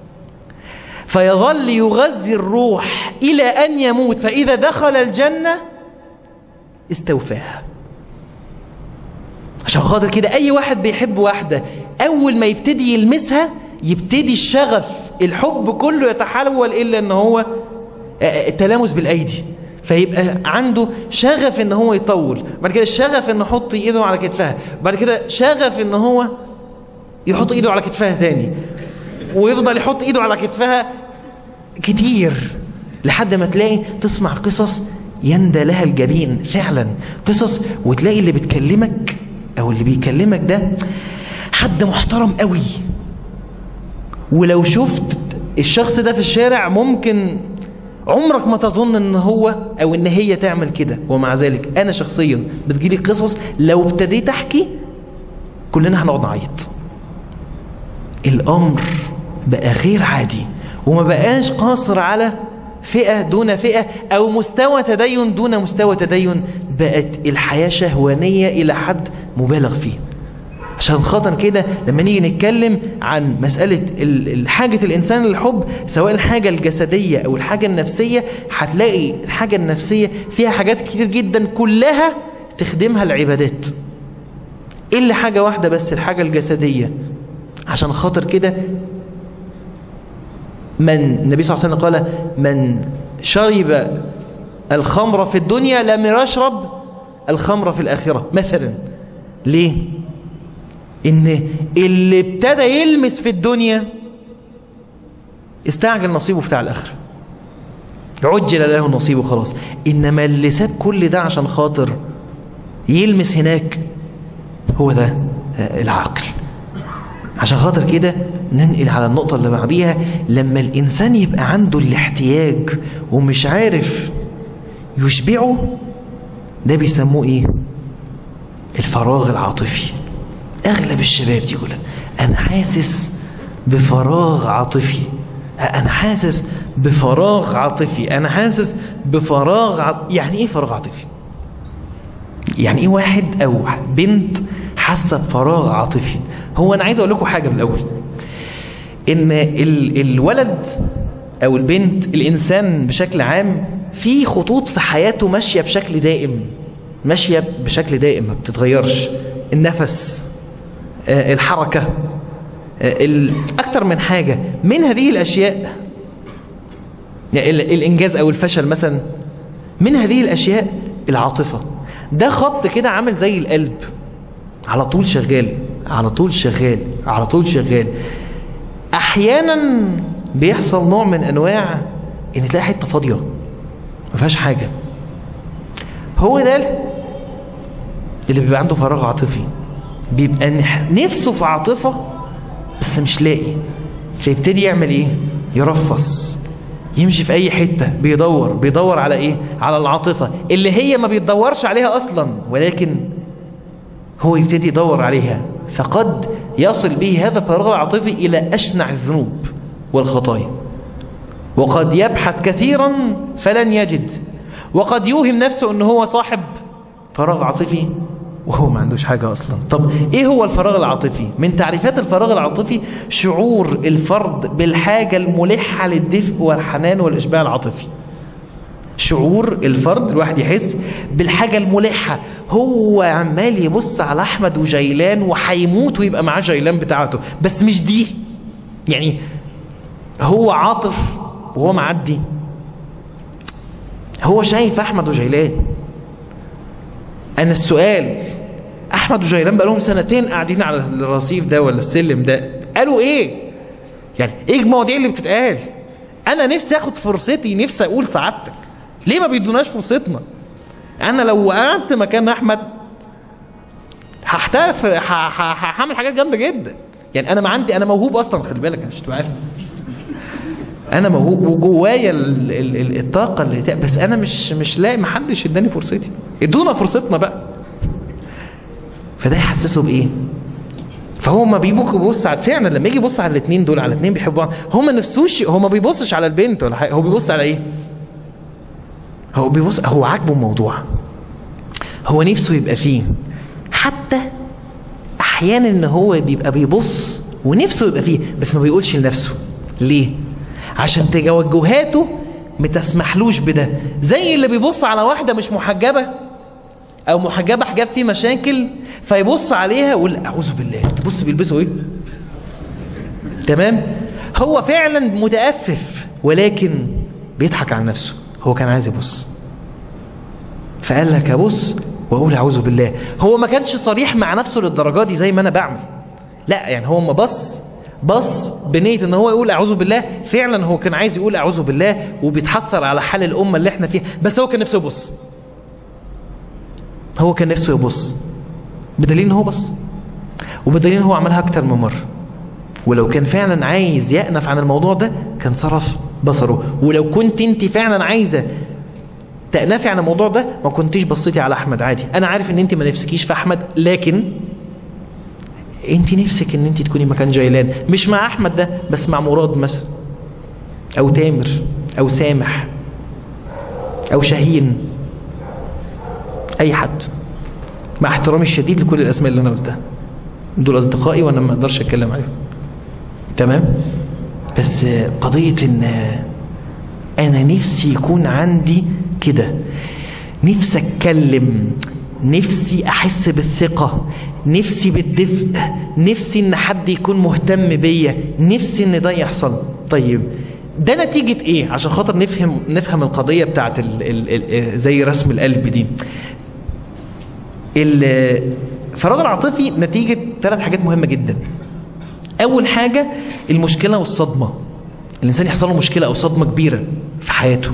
فيظل يغذي الروح إلى أن يموت فإذا دخل الجنة استوفاها عشان خاطر كده اي واحد بيحب واحدة اول ما يبتدي يلمسها يبتدي الشغف الحب كله يتحول الا ان هو التلامس بالايدي فيبقى عنده شغف ان هو يطول بعد كده شغف انه يحط ايده على كتفها بعد كده شغف ان هو يحط ايده على كتفها تاني ويفضل يحط ايده على كتفها كتير لحد ما تلاقي تسمع قصص يندى لها الجبين فعلا قصص وتلاقي اللي بتكلمك او اللي بيكلمك ده حد محترم قوي ولو شفت الشخص ده في الشارع ممكن عمرك ما تظن ان هو او ان هي تعمل كده ومع ذلك انا شخصيا بتجيلي قصص لو ابتديت احكي كلنا هنقعد نعيط الامر بقى غير عادي وما بقاش قاصر على فئة دون فئة او مستوى تدين دون مستوى تدين بقت الحياة شهوانية الى حد مبالغ فيه عشان خاطر كده لما نيجي نتكلم عن مسألة حاجة الإنسان للحب سواء الحاجة الجسدية أو الحاجة النفسية هتلاقي الحاجة النفسية فيها حاجات كتير جدا كلها تخدمها العبادات إلا حاجة واحدة بس الحاجة الجسدية عشان خاطر كده من النبي صلى الله عليه وسلم قال من شرب الخمر في الدنيا لم يشرب الخمر في الآخرة مثلا ليه ان اللي ابتدى يلمس في الدنيا استعجل نصيبه بتاع الاخره عجل له نصيبه خلاص انما اللي ساب كل ده عشان خاطر يلمس هناك هو ده العقل عشان خاطر كده ننقل على النقطة اللي بعديها لما الإنسان يبقى عنده الاحتياج ومش عارف يشبعه ده بيسموه إيه الفراغ العاطفي اغلب الشباب دي يقول انا حاسس بفراغ عاطفي انا حاسس بفراغ عاطفي انا حاسس بفراغ ع... يعني ايه فراغ عاطفي يعني ايه واحد او بنت حاسه بفراغ عاطفي هو انا عايز اقول لكم حاجه من الاول ان ال... الولد او البنت الانسان بشكل عام في خطوط في حياته ماشيه بشكل دائم ماشيه بشكل دائم ما بتتغيرش النفس الحركة أكثر من حاجة من هذه الأشياء الإنجاز أو الفشل مثلا من هذه الأشياء العاطفة ده خط كده عامل زي القلب على طول شغال على طول شغال على طول شغال أحيانا بيحصل نوع من أنواع إن تلاقي حتة فاضية ما فيهاش حاجة هو ده اللي بيبقى عنده فراغ عاطفي بيبقى نفسه في عاطفة بس مش لاقي فيبتدي يعمل ايه يرفص يمشي في اي حتة بيدور بيدور على ايه على العاطفة اللي هي ما بيتدورش عليها اصلا ولكن هو يبتدي يدور عليها فقد يصل به هذا الفراغ العاطفي الى اشنع الذنوب والخطايا وقد يبحث كثيرا فلن يجد وقد يوهم نفسه ان هو صاحب فراغ عاطفي وهو ما عندوش حاجة أصلا طب إيه هو الفراغ العاطفي من تعريفات الفراغ العاطفي شعور الفرد بالحاجة الملحة للدفء والحنان والإشباع العاطفي شعور الفرد الواحد يحس بالحاجة الملحة هو عمال يبص على أحمد وجيلان وهيموت ويبقى معاه جيلان بتاعته بس مش دي يعني هو عاطف وهو معدي هو شايف أحمد وجيلان أنا السؤال أحمد وجيلان بقالهم سنتين قاعدين على الرصيف ده ولا السلم ده قالوا إيه يعني إيه المواضيع اللي بتتقال أنا نفسي أخد فرصتي نفسي أقول سعادتك ليه ما بيدوناش فرصتنا أنا لو قعدت مكان أحمد هحترف هعمل حاجات جامدة جدا يعني أنا ما عندي أنا موهوب أصلا خلي بالك مش تبقى عارف انا موهوب وجوايا الطاقه اللي بس انا مش مش لاقي محدش اداني فرصتي ادونا فرصتنا بقى فده يحسسه بايه فهو ما بيبص على فعلا لما يجي يبص على الاثنين دول على الاثنين بيحبوا بعض هو ما نفسوش هو ما بيبصش على البنت ولا حاجه هو بيبص على ايه هو بيبص هو عاجبه الموضوع هو نفسه يبقى فيه حتى احيانا ان هو بيبقى بيبص ونفسه يبقى فيه بس ما بيقولش لنفسه ليه عشان توجهاته متسمحلوش بده زي اللي بيبص على واحدة مش محجبة او محجبة حجاب فيه مشاكل فيبص عليها ويقول اعوذ بالله بص بيلبسوا ايه تمام هو فعلا متأفف ولكن بيضحك على نفسه هو كان عايز يبص فقال لك ابص واقول اعوذ بالله هو ما كانش صريح مع نفسه للدرجه دي زي ما انا بعمل لا يعني هو ما بص بص بنية ان هو يقول اعوذ بالله فعلا هو كان عايز يقول اعوذ بالله وبيتحسر على حال الامه اللي احنا فيها بس هو كان نفسه يبص هو كان نفسه يبص بدليل ان هو بص وبدليل ان هو عملها اكتر من مره ولو كان فعلا عايز يأنف عن الموضوع ده كان صرف بصره ولو كنت انت فعلا عايزه تأنفي عن الموضوع ده ما كنتيش بصيتي على احمد عادي انا عارف ان انت ما نفسكيش في احمد لكن انت نفسك ان انت تكوني مكان جيلان مش مع احمد ده بس مع مراد مثلا او تامر او سامح او شاهين اي حد مع احترامي الشديد لكل الاسماء اللي انا قلتها دول اصدقائي وانا ما اقدرش اتكلم عليهم تمام بس قضية ان انا نفسي يكون عندي كده نفسي اتكلم نفسي احس بالثقة نفسي بالدفء نفسي ان حد يكون مهتم بيا نفسي ان ده يحصل طيب ده نتيجة ايه عشان خاطر نفهم نفهم القضية بتاعت ال ال ال زي رسم القلب دي الفراغ العاطفي نتيجة ثلاث حاجات مهمة جدا اول حاجة المشكلة والصدمة الانسان يحصل له مشكلة او صدمة كبيرة في حياته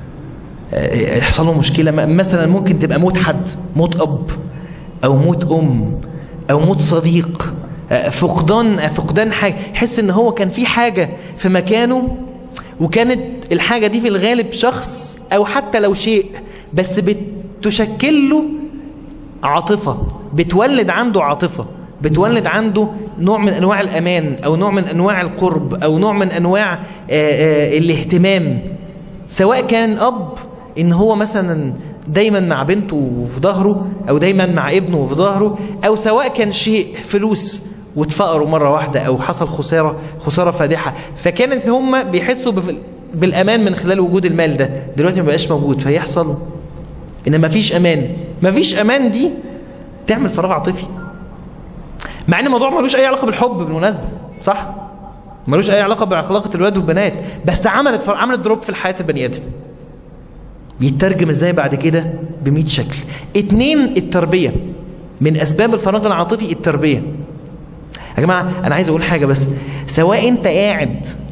يحصل له مشكلة مثلا ممكن تبقى موت حد موت اب او موت ام او موت صديق فقدان فقدان حاجة يحس ان هو كان في حاجة في مكانه وكانت الحاجة دي في الغالب شخص او حتى لو شيء بس بتشكل له عاطفة بتولد عنده عاطفة بتولد عنده نوع من انواع الامان او نوع من انواع القرب او نوع من انواع آآ آآ الاهتمام سواء كان اب ان هو مثلا دايما مع بنته في ظهره او دايما مع ابنه في ظهره او سواء كان شيء فلوس واتفقروا مرة واحدة او حصل خسارة خسارة فادحة فكانت هم بيحسوا بالامان من خلال وجود المال ده دلوقتي ما بقاش موجود فيحصل ان مفيش امان مفيش امان دي تعمل فراغ عاطفي مع ان الموضوع ملوش اي علاقه بالحب بالمناسبه صح ملوش اي علاقه بعلاقه الولاد والبنات بس عملت عملت دروب في الحياه البني ادم بيترجم ازاي بعد كده ب شكل اتنين التربيه من اسباب الفراغ العاطفي التربيه يا جماعه انا عايز اقول حاجه بس سواء انت قاعد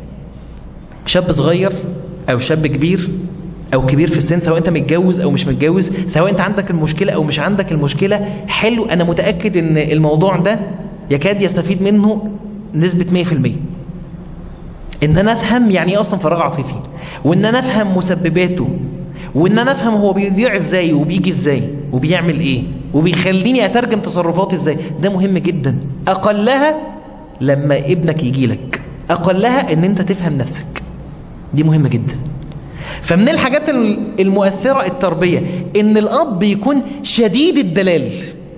شاب صغير او شاب كبير او كبير في السن سواء انت متجوز او مش متجوز سواء انت عندك المشكلة او مش عندك المشكلة حلو انا متأكد ان الموضوع ده يكاد يستفيد منه نسبة 100% ان انا افهم يعني ايه اصلا فراغ عاطفي وان انا افهم مسبباته وان انا افهم هو بيضيع ازاي وبيجي ازاي وبيعمل ايه وبيخليني اترجم تصرفاتي ازاي ده مهم جدا اقلها لما ابنك يجي لك اقلها ان انت تفهم نفسك دي مهمة جدا فمن الحاجات المؤثرة التربية ان الاب يكون شديد الدلال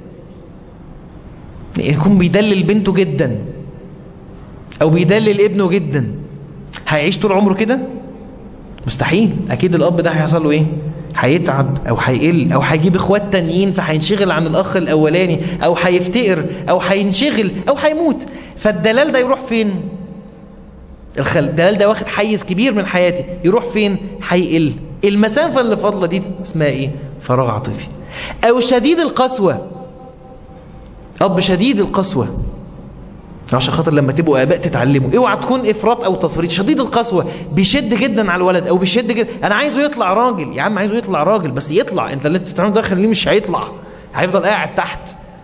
يكون بيدلل بنته جدا او بيدلل ابنه جدا هيعيش طول عمره كده مستحيل اكيد الاب ده هيحصل له ايه هيتعب او هيقل او هيجيب اخوات تانيين فهينشغل عن الاخ الاولاني او هيفتقر او هينشغل او هيموت فالدلال ده يروح فين الدلال ده واخد حيز كبير من حياتي يروح فين هيقل المسافة اللي فاضلة دي اسمها ايه فراغ عاطفي او شديد القسوة اب شديد القسوة عشان خاطر لما تبقوا اباء تتعلموا اوعى تكون افراط او تفريط شديد القسوة بيشد جدا على الولد او بيشد جدا انا عايزه يطلع راجل يا عم عايزه يطلع راجل بس يطلع انت اللي انت بتعمله ده خليه مش هيطلع هيفضل قاعد تحت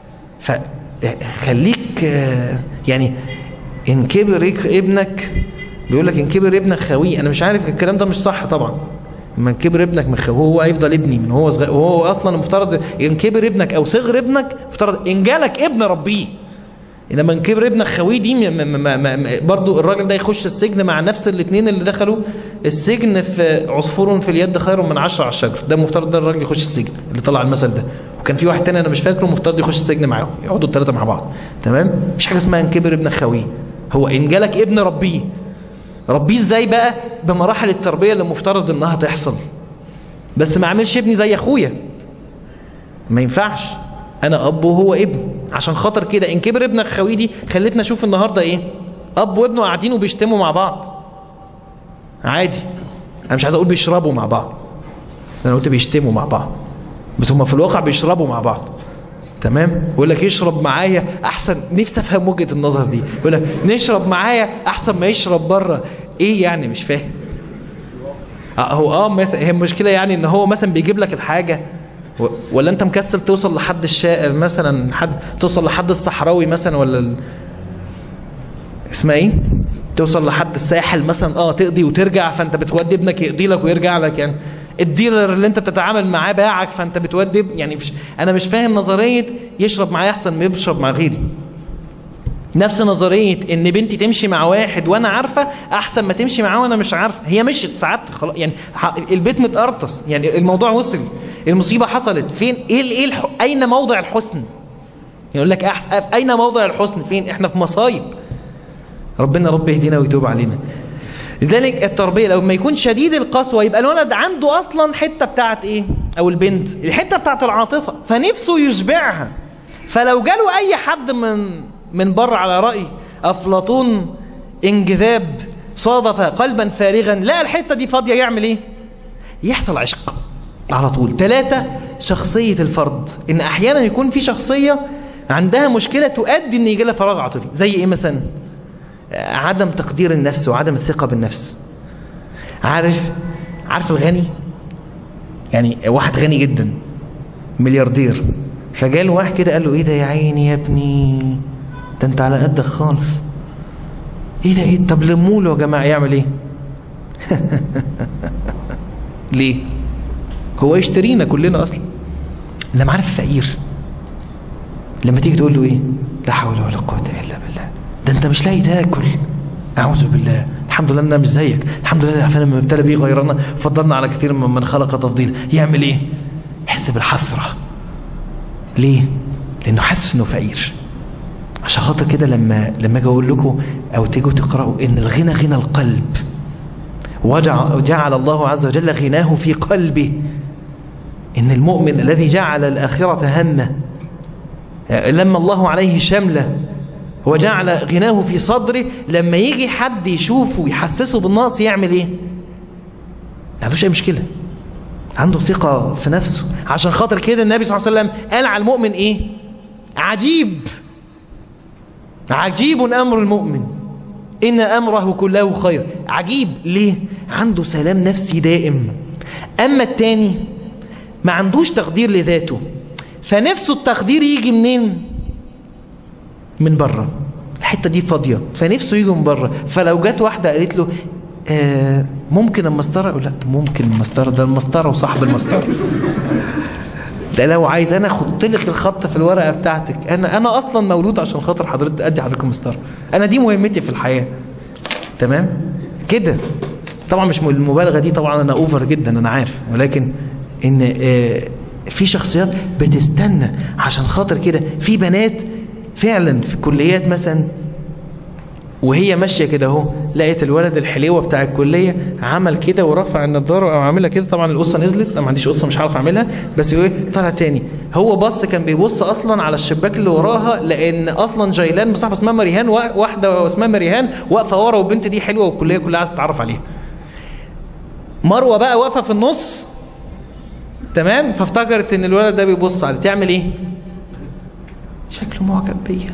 فخليك يعني ان كبر ابنك بيقول لك ان كبر ابنك خويه انا مش عارف الكلام ده مش صح طبعا لما كبر ابنك من هو هيفضل ابني من هو صغير وهو اصلا المفترض ان كبر ابنك او صغر ابنك مفترض ان جالك ابن ربيه انما ان كبر ابنك خويه دي برضو الراجل ده يخش السجن مع نفس الاثنين اللي دخلوا السجن في عصفور في اليد خير من عشرة على الشجر ده مفترض ده الراجل يخش السجن اللي طلع المثل ده وكان في واحد تاني انا مش فاكره مفترض يخش السجن معاهم يقعدوا الثلاثه مع بعض تمام مفيش حاجه اسمها ان كبر ابنك خويه هو ان جالك ابن ربيه ربيه ازاي بقى بمراحل التربية اللي مفترض انها تحصل بس ما اعملش ابني زي اخويا ما ينفعش انا اب وهو ابن عشان خاطر كده ان كبر ابنك خويدي خلتنا اشوف النهارده ايه اب وابنه قاعدين وبيشتموا مع بعض عادي انا مش عايز اقول بيشربوا مع بعض انا قلت بيشتموا مع بعض بس هم في الواقع بيشربوا مع بعض تمام يقول لك يشرب معايا احسن نفسي افهم وجهه النظر دي يقول لك نشرب معايا احسن ما يشرب بره ايه يعني مش فاهم آه هو اه مثلا هي المشكله يعني ان هو مثلا بيجيب لك الحاجه و- ولا انت مكسل توصل لحد الشاعر مثلا حد توصل لحد الصحراوي مثلا ولا ال... اسمها ايه توصل لحد الساحل مثلا اه تقضي وترجع فانت بتودي ابنك يقضي لك ويرجع لك يعني الديلر اللي انت بتتعامل معاه باعك فانت بتودي اب- يعني مش انا مش فاهم نظريه يشرب معايا احسن ما يشرب مع غيري نفس نظرية ان بنتي تمشي مع واحد وانا عارفة احسن ما تمشي معاه وانا مش عارفة هي مشيت ساعات خلاص يعني ح- البيت متقرطس يعني الموضوع وصل المصيبة حصلت فين ايه ال- ايه الح... اين موضع الحسن يقول لك أح... اين موضع الحسن فين احنا في مصايب ربنا رب يهدينا ويتوب علينا لذلك التربية لو ما يكون شديد القسوة يبقى الولد عنده اصلا حتة بتاعت ايه او البنت الحتة بتاعت العاطفة فنفسه يشبعها فلو جاله اي حد من من بره على رأي افلاطون انجذاب صادف قلبا فارغا لا الحتة دي فاضية يعمل ايه يحصل عشق على طول ثلاثة شخصية الفرد ان احيانا يكون في شخصية عندها مشكلة تؤدي ان يجي لها فراغ عاطفي زي ايه مثلا عدم تقدير النفس وعدم الثقة بالنفس عارف عارف الغني يعني واحد غني جدا ملياردير فجاله واحد كده قال له ايه ده يا عيني يا ابني ده انت على قدك خالص ايه ده ايه طب لموله يا جماعه يعمل ايه ليه هو يشترينا كلنا اصلا لما عارف الفقير لما تيجي تقول له ايه لا حول ولا قوه الا بالله ده انت مش لاقي تاكل اعوذ بالله الحمد لله انا مش زيك الحمد لله عشان لما ابتلى بيه غيرنا فضلنا على كثير ممن خلق تفضيلا يعمل ايه يحس بالحسره ليه لانه حاسس انه فقير عشان خاطر كده لما لما اجي اقول لكم او تيجوا تقراوا ان الغنى غنى القلب وجع- وجعل الله عز وجل غناه في قلبه ان المؤمن الذي جعل الاخره همه لما الله عليه شمله وجعل غناه في صدره لما يجي حد يشوفه ويحسسه بالنقص يعمل ايه ما عندوش اي مشكله عنده ثقة في نفسه عشان خاطر كده النبي صلى الله عليه وسلم قال على المؤمن ايه عجيب عجيب امر المؤمن ان امره كله خير عجيب ليه عنده سلام نفسي دائم اما التاني ما عندوش تقدير لذاته فنفسه التقدير يجي منين من بره الحته دي فاضيه فنفسه يجي من بره فلو جت واحده قالت له آه ممكن المسطره يقول لا ممكن المسطره ده المسطره وصاحب المسطره ده لو عايز انا احط لك الخط في الورقه بتاعتك انا انا اصلا مولود عشان خاطر حضرتك ادي حضرتك مسطره انا دي مهمتي في الحياه تمام كده طبعا مش المبالغه دي طبعا انا اوفر جدا انا عارف ولكن ان آه في شخصيات بتستنى عشان خاطر كده في بنات فعلا في الكليات مثلا وهي ماشيه كده اهو لقيت الولد الحليوه بتاع الكليه عمل كده ورفع النضاره او عاملها كده طبعا القصه نزلت انا ما عنديش قصه مش عارف اعملها بس ايه طلع تاني هو بص كان بيبص اصلا على الشباك اللي وراها لان اصلا جيلان بصاحبه اسمها مريهان واحده اسمها مريهان واقفه ورا والبنت دي حلوه والكليه كلها عايزه تتعرف عليها مروه بقى واقفه في النص تمام فافتكرت ان الولد ده بيبص عليه تعمل ايه شكله معجب بيا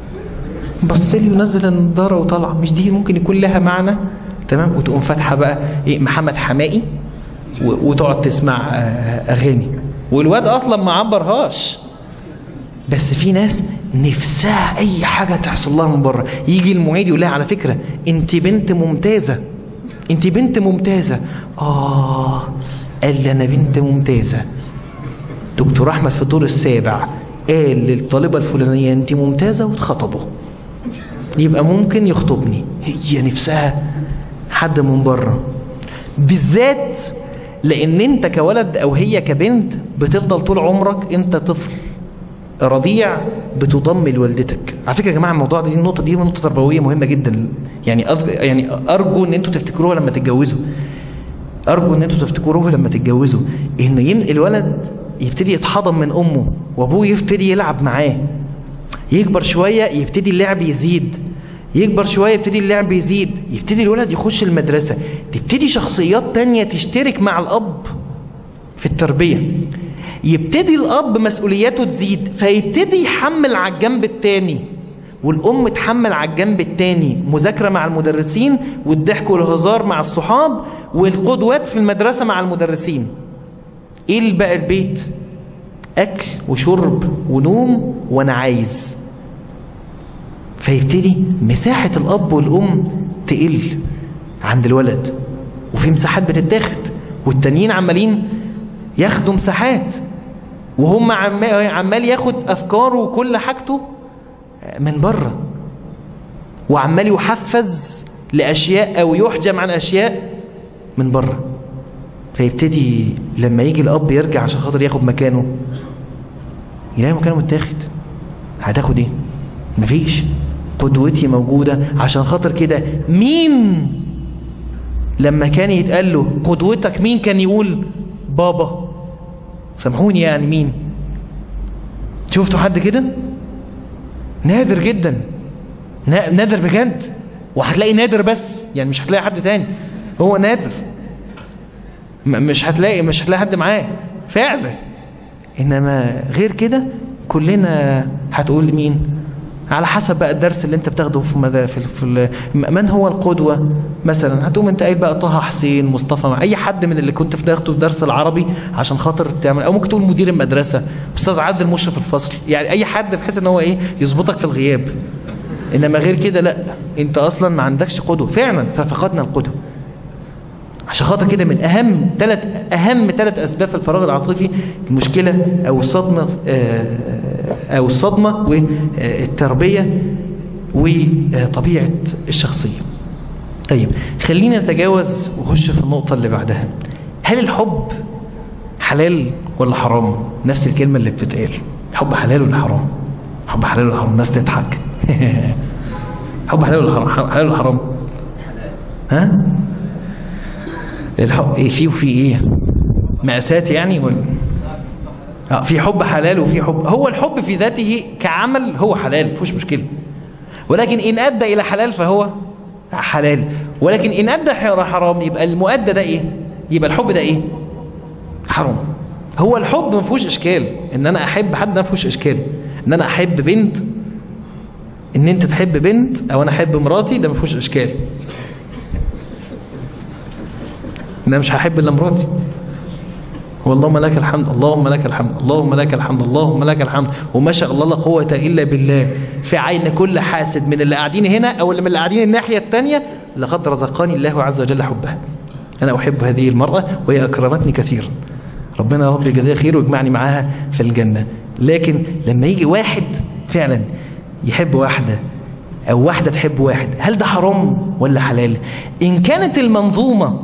بص لي ونزل النضاره وطلع مش دي ممكن يكون لها معنى تمام وتقوم فاتحه بقى ايه محمد حمائي و- وتقعد تسمع آه، اغاني والواد اصلا ما عبرهاش بس في ناس نفسها اي حاجه تحصل لها من بره يجي المعيد يقول لها على فكره انت بنت ممتازه انت بنت ممتازه اه قال لي انا بنت ممتازه دكتور احمد في الدور السابع قال للطالبه الفلانيه انت ممتازه واتخطبوا يبقى ممكن يخطبني هي نفسها حد من بره بالذات لان انت كولد او هي كبنت بتفضل طول عمرك انت طفل رضيع بتضم لوالدتك على فكره يا جماعه الموضوع دي النقطه دي نقطه تربويه مهمه جدا يعني أذ... يعني ارجو ان انتوا تفتكروها لما تتجوزوا ارجو ان انتوا تفتكروها لما تتجوزوا ان ين... الولد يبتدي يتحضن من أمه وأبوه يبتدي يلعب معاه يكبر شوية يبتدي اللعب يزيد يكبر شوية يبتدي اللعب يزيد يبتدي الولد يخش المدرسة تبتدي شخصيات تانية تشترك مع الأب في التربية يبتدي الأب مسؤولياته تزيد فيبتدي يحمل على الجنب التاني والأم تحمل على الجنب التاني مذاكرة مع المدرسين والضحك والهزار مع الصحاب والقدوات في المدرسة مع المدرسين ايه اللي بقى البيت اكل وشرب ونوم وانا عايز فيبتدي مساحة الاب والام تقل عند الولد وفي مساحات بتتاخد والتانيين عمالين ياخدوا مساحات وهم عمال ياخد افكاره وكل حاجته من بره وعمال يحفز لاشياء او يحجم عن اشياء من بره فيبتدي لما يجي الاب يرجع عشان خاطر ياخد مكانه يلاقي مكانه متاخد هتاخد ايه مفيش قدوتي موجودة عشان خاطر كده مين لما كان يتقال له قدوتك مين كان يقول بابا سامحوني يعني مين شفتوا حد كده نادر جدا نادر بجد وهتلاقي نادر بس يعني مش هتلاقي حد تاني هو نادر مش هتلاقي مش هتلاقي حد معاه فعلا انما غير كده كلنا هتقول مين على حسب بقى الدرس اللي انت بتاخده في مدى في, في من هو القدوة مثلا هتقوم انت قايل بقى طه حسين مصطفى اي حد من اللي كنت بتاخده في درس العربي عشان خاطر تعمل او ممكن تقول مدير المدرسة استاذ عادل مشرف الفصل يعني اي حد بحيث ان هو ايه يظبطك في الغياب انما غير كده لا انت اصلا ما عندكش قدوة فعلا ففقدنا القدوة عشان خاطر كده من اهم ثلاث اهم ثلاث اسباب في الفراغ العاطفي المشكله او الصدمه او الصدمه والتربيه وطبيعه الشخصيه طيب خلينا نتجاوز ونخش في النقطه اللي بعدها هل الحب حلال ولا حرام نفس الكلمه اللي بتتقال حب حلال ولا حرام حب حلال ولا حرام الناس تضحك حب حلال ولا حرام حلال ولا حرام ها الحب ايه فيه وفي ايه مأساة يعني و... آه في حب حلال وفي حب هو الحب في ذاته كعمل هو حلال مفيش مشكلة ولكن إن أدى إلى حلال فهو حلال ولكن إن أدى إلى حرام يبقى المؤدى ده إيه يبقى الحب ده إيه حرام هو الحب مفيهوش إشكال إن أنا أحب حد مفيهوش إشكال إن أنا أحب بنت إن أنت تحب بنت أو أنا أحب مراتي ده مفيهوش إشكال انا مش هحب الا مراتي واللهم لك الحمد اللهم لك الحمد اللهم لك الحمد اللهم لك الحمد وما شاء الله لا قوه الا بالله في عين كل حاسد من اللي قاعدين هنا او اللي من اللي قاعدين الناحيه الثانيه لقد رزقني الله عز وجل حبها انا احب هذه المراه وهي اكرمتني كثيرا ربنا يا رب يجزيها خير ويجمعني معاها في الجنه لكن لما يجي واحد فعلا يحب واحده او واحده تحب واحد هل ده حرام ولا حلال ان كانت المنظومه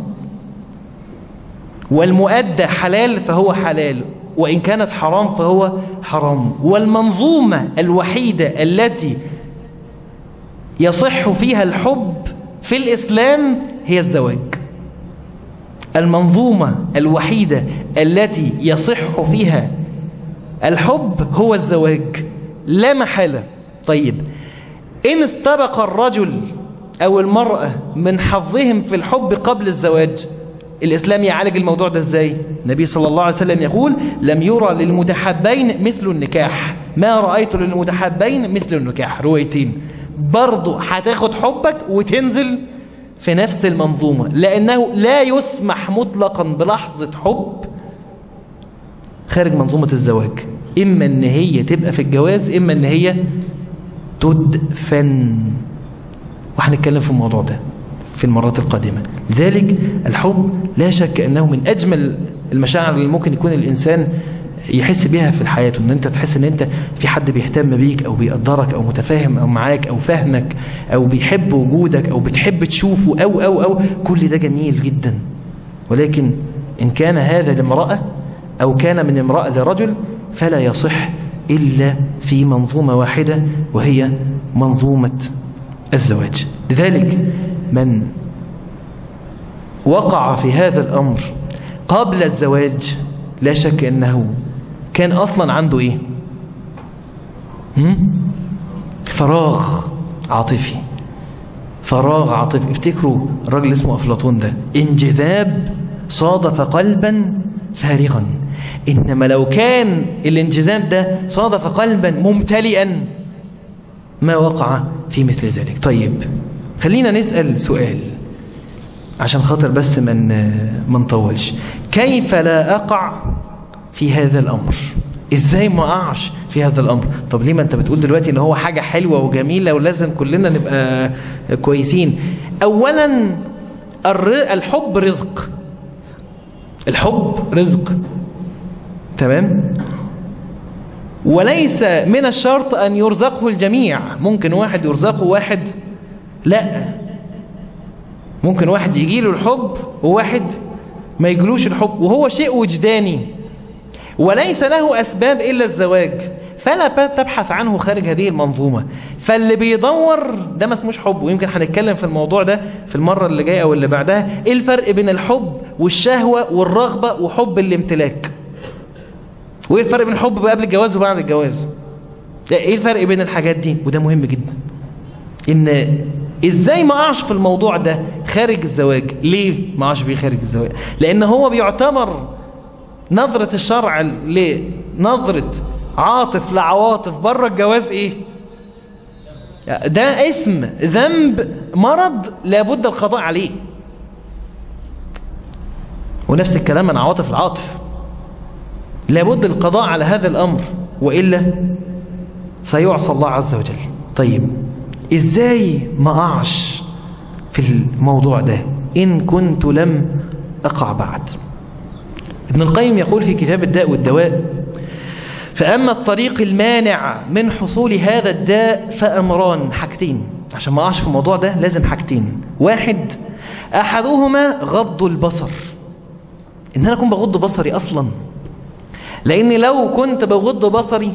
والمؤدى حلال فهو حلال وإن كانت حرام فهو حرام والمنظومة الوحيدة التي يصح فيها الحب في الإسلام هي الزواج المنظومة الوحيدة التي يصح فيها الحب هو الزواج لا محالة طيب إن استبق الرجل أو المرأة من حظهم في الحب قبل الزواج الإسلام يعالج الموضوع ده ازاي النبي صلى الله عليه وسلم يقول لم يرى للمتحبين مثل النكاح ما رأيت للمتحبين مثل النكاح روايتين برضو هتاخد حبك وتنزل في نفس المنظومة لأنه لا يسمح مطلقا بلحظة حب خارج منظومة الزواج إما أن هي تبقى في الجواز إما أن هي تدفن وهنتكلم في الموضوع ده في المرات القادمة لذلك الحب لا شك أنه من أجمل المشاعر اللي ممكن يكون الإنسان يحس بيها في الحياة ان انت تحس ان انت في حد بيهتم بيك او بيقدرك او متفاهم او معاك او فاهمك او بيحب وجودك او بتحب تشوفه او او او كل ده جميل جدا ولكن ان كان هذا لامرأة او كان من امرأة لرجل فلا يصح الا في منظومة واحدة وهي منظومة الزواج لذلك من وقع في هذا الأمر قبل الزواج لا شك أنه كان أصلا عنده إيه هم؟ فراغ عاطفي فراغ عاطفي افتكروا الراجل اسمه أفلاطون ده انجذاب صادف قلبا فارغا إنما لو كان الانجذاب ده صادف قلبا ممتلئا ما وقع في مثل ذلك طيب خلينا نسأل سؤال عشان خاطر بس من ما نطولش كيف لا أقع في هذا الأمر ازاي ما اقعش في هذا الامر طب ليه ما انت بتقول دلوقتي ان هو حاجة حلوة وجميلة ولازم كلنا نبقى كويسين اولا الحب رزق الحب رزق تمام وليس من الشرط ان يرزقه الجميع ممكن واحد يرزقه واحد لا ممكن واحد يجيله الحب وواحد ما يجلوش الحب وهو شيء وجداني وليس له أسباب إلا الزواج فلا تبحث عنه خارج هذه المنظومة فاللي بيدور ده ما اسموش حب ويمكن هنتكلم في الموضوع ده في المرة اللي جاية أو اللي بعدها إيه الفرق بين الحب والشهوة والرغبة وحب الامتلاك وإيه الفرق بين الحب قبل الجواز وبعد الجواز إيه الفرق بين الحاجات دي وده مهم جدا إن إزاي ما أعش في الموضوع ده خارج الزواج ليه ما أعش فيه خارج الزواج لأن هو بيعتبر نظرة الشرع لنظرة عاطف لعواطف بره الجواز ايه ده اسم ذنب مرض لابد القضاء عليه ونفس الكلام عن عواطف العاطف لابد القضاء على هذا الأمر وإلا سيعصى الله عز وجل طيب إزاي ما أعش في الموضوع ده إن كنت لم أقع بعد ابن القيم يقول في كتاب الداء والدواء فأما الطريق المانع من حصول هذا الداء فأمران حاجتين عشان ما أقعش في الموضوع ده لازم حاجتين واحد أحدهما غض البصر إن أنا أكون بغض بصري أصلا لأني لو كنت بغض بصري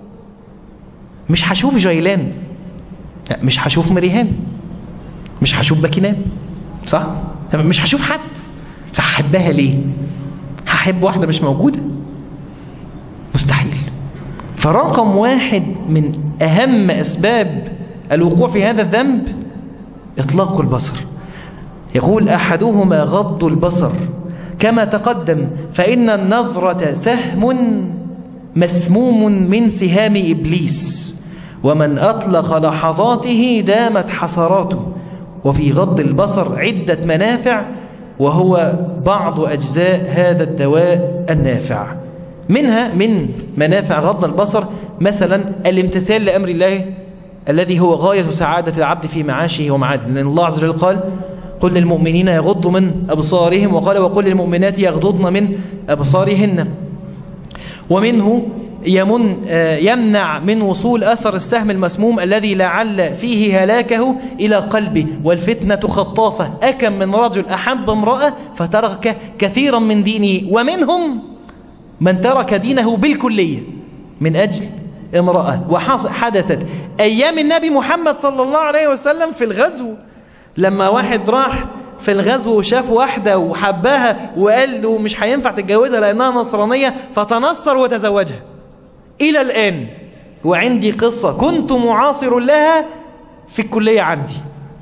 مش هشوف جيلان مش هشوف مريهان مش هشوف باكينان صح؟ مش هشوف حد فهحبها ليه؟ هحب واحدة مش موجودة مستحيل فرقم واحد من أهم أسباب الوقوع في هذا الذنب إطلاق البصر يقول أحدهما غض البصر كما تقدم فإن النظرة سهم مسموم من سهام إبليس ومن أطلق لحظاته دامت حسراته وفي غض البصر عدة منافع وهو بعض أجزاء هذا الدواء النافع منها من منافع غض البصر مثلا الامتثال لأمر الله الذي هو غاية سعادة العبد في معاشه ومعاده لأن الله عز وجل قال قل للمؤمنين يغضوا من أبصارهم وقال وقل للمؤمنات يغضضن من أبصارهن ومنه يمن يمنع من وصول أثر السهم المسموم الذي لعل فيه هلاكه إلى قلبه والفتنة خطافة أكم من رجل أحب امرأة فترك كثيرا من دينه ومنهم من ترك دينه بالكلية من أجل امرأة وحدثت أيام النبي محمد صلى الله عليه وسلم في الغزو لما واحد راح في الغزو وشاف واحدة وحبها وقال له مش هينفع تتجوزها لأنها نصرانية فتنصر وتزوجها إلى الآن وعندي قصة كنت معاصر لها في الكلية عندي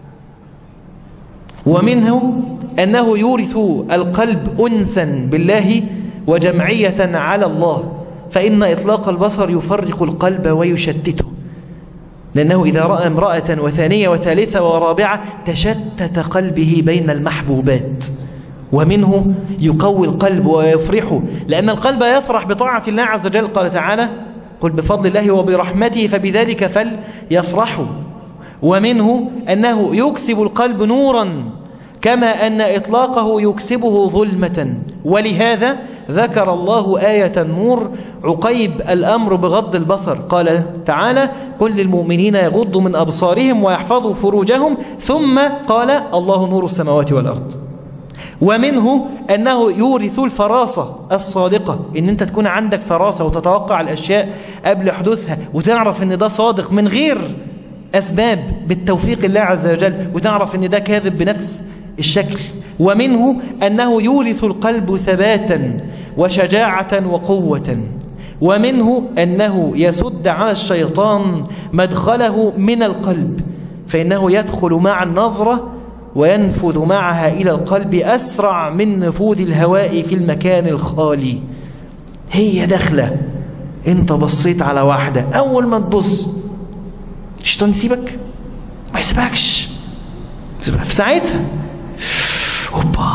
ومنه أنه يورث القلب أنسا بالله وجمعية على الله فإن إطلاق البصر يفرق القلب ويشتته لأنه إذا رأى امرأة وثانية وثالثة ورابعة تشتت قلبه بين المحبوبات ومنه يقوي القلب ويفرحه لأن القلب يفرح بطاعة الله عز وجل قال تعالى قل بفضل الله وبرحمته فبذلك فليفرحوا ومنه أنه يكسب القلب نورا كما أن إطلاقه يكسبه ظلمة ولهذا ذكر الله آية النور عقيب الأمر بغض البصر قال تعالى قل للمؤمنين يغضوا من أبصارهم ويحفظوا فروجهم ثم قال الله نور السماوات والأرض ومنه أنه يورث الفراسة الصادقة إن أنت تكون عندك فراسة وتتوقع الأشياء قبل حدوثها وتعرف أن ده صادق من غير أسباب بالتوفيق الله عز وجل وتعرف أن ده كاذب بنفس الشكل ومنه أنه يورث القلب ثباتا وشجاعة وقوة ومنه أنه يسد على الشيطان مدخله من القلب فإنه يدخل مع النظرة وينفذ معها إلى القلب أسرع من نفوذ الهواء في المكان الخالي هي داخلة انت بصيت على واحدة أول ما تبص الشيطان يسيبك ما يسيبكش في ساعتها اوبا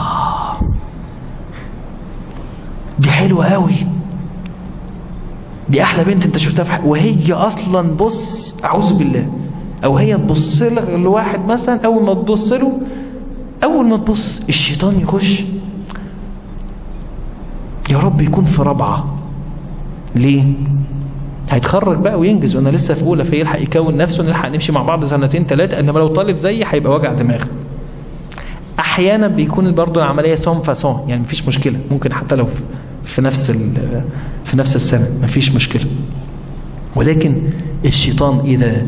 دي حلوة قوي دي احلى بنت انت شفتها في حق. وهي اصلا بص اعوذ بالله او هي تبص لك لواحد مثلا اول ما تبص له اول ما تبص الشيطان يخش يا رب يكون في رابعه ليه هيتخرج بقى وينجز وانا لسه في اولى فيلحق يكون نفسه نلحق نمشي مع بعض سنتين ثلاثه انما لو طالب زيي هيبقى وجع دماغ احيانا بيكون برضه العمليه سون فاسون يعني مفيش مشكله ممكن حتى لو في نفس في نفس السنه مفيش مشكله ولكن الشيطان اذا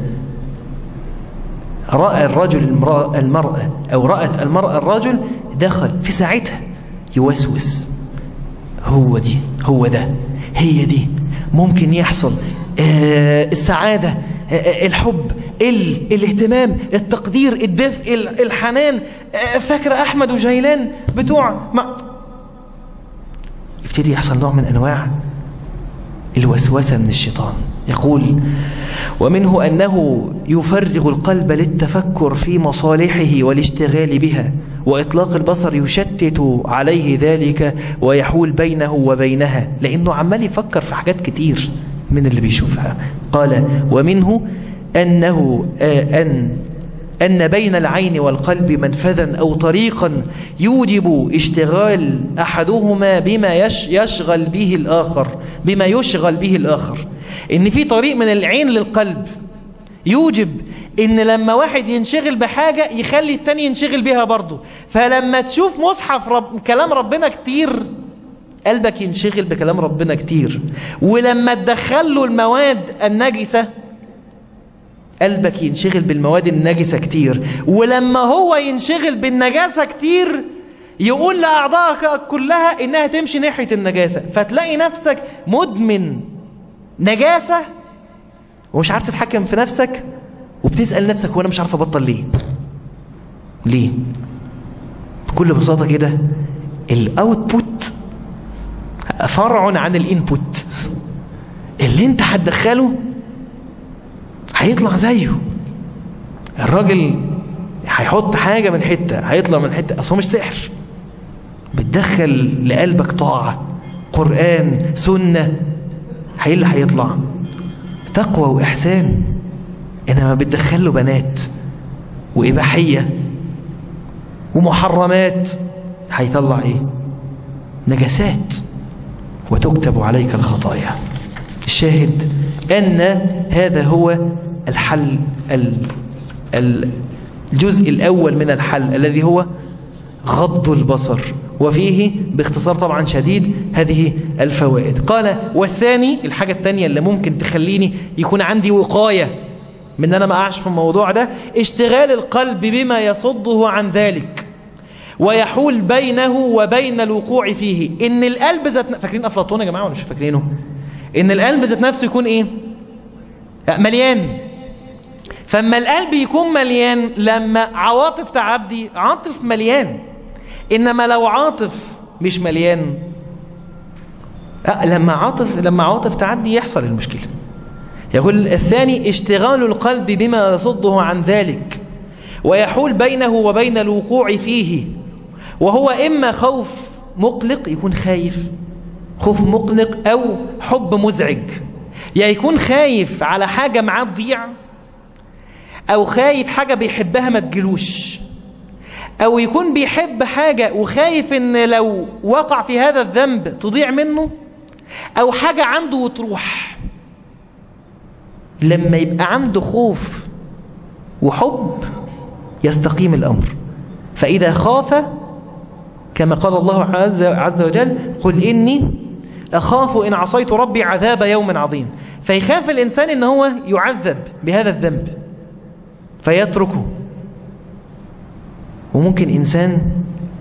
راى الرجل المراه او رات المراه الرجل دخل في ساعتها يوسوس هو دي هو ده هي دي ممكن يحصل آه السعادة آه الحب ال الاهتمام التقدير الدفء الحنان آه فاكرة أحمد وجيلان بتوع ما يبتدي يحصل نوع من أنواع الوسوسة من الشيطان يقول ومنه أنه يفرغ القلب للتفكر في مصالحه والاشتغال بها وإطلاق البصر يشتت عليه ذلك ويحول بينه وبينها لأنه عمال يفكر في حاجات كتير من اللي بيشوفها قال ومنه أنه أن أن بين العين والقلب منفذا أو طريقا يوجب اشتغال أحدهما بما يشغل به الآخر بما يشغل به الآخر إن في طريق من العين للقلب يوجب ان لما واحد ينشغل بحاجة يخلي التاني ينشغل بها برضه فلما تشوف مصحف رب كلام ربنا كتير قلبك ينشغل بكلام ربنا كتير ولما تدخل له المواد النجسة قلبك ينشغل بالمواد النجسة كتير ولما هو ينشغل بالنجاسة كتير يقول لأعضائك كلها إنها تمشي ناحية النجاسة فتلاقي نفسك مدمن نجاسة ومش عارف تتحكم في نفسك وبتسأل نفسك هو أنا مش عارف أبطل ليه ليه بكل بساطة كده الاوتبوت فرع عن الانبوت اللي انت هتدخله هيطلع زيه الراجل هيحط حاجة من حتة هيطلع من حتة اصل هو مش سحر بتدخل لقلبك طاعة قرآن سنة هي اللي هيطلع تقوى وإحسان إنما بتدخل له بنات وإباحية ومحرمات هيطلع إيه نجاسات وتكتب عليك الخطايا الشاهد أن هذا هو الحل الجزء الأول من الحل الذي هو غض البصر وفيه باختصار طبعا شديد هذه الفوائد قال والثاني الحاجة الثانية اللي ممكن تخليني يكون عندي وقاية من أنا ما أعش في الموضوع ده اشتغال القلب بما يصده عن ذلك ويحول بينه وبين الوقوع فيه ان القلب ذات فاكرين افلاطون يا جماعه ولا مش فاكرينه ان القلب ذات نفسه يكون ايه مليان فاما القلب يكون مليان لما عواطف تعدي عاطف مليان انما لو عاطف مش مليان لما عاطف لما عواطف تعدي يحصل المشكله يقول الثاني اشتغال القلب بما يصده عن ذلك ويحول بينه وبين الوقوع فيه وهو إما خوف مقلق يكون خايف خوف مقلق أو حب مزعج يا يكون خايف على حاجة معاه تضيع أو خايف حاجة بيحبها ما تجلوش أو يكون بيحب حاجة وخايف إن لو وقع في هذا الذنب تضيع منه أو حاجة عنده وتروح لما يبقى عنده خوف وحب يستقيم الأمر فإذا خاف كما قال الله عز, عز وجل قل إني أخاف إن عصيت ربي عذاب يوم عظيم فيخاف الإنسان إن هو يعذب بهذا الذنب فيتركه وممكن إنسان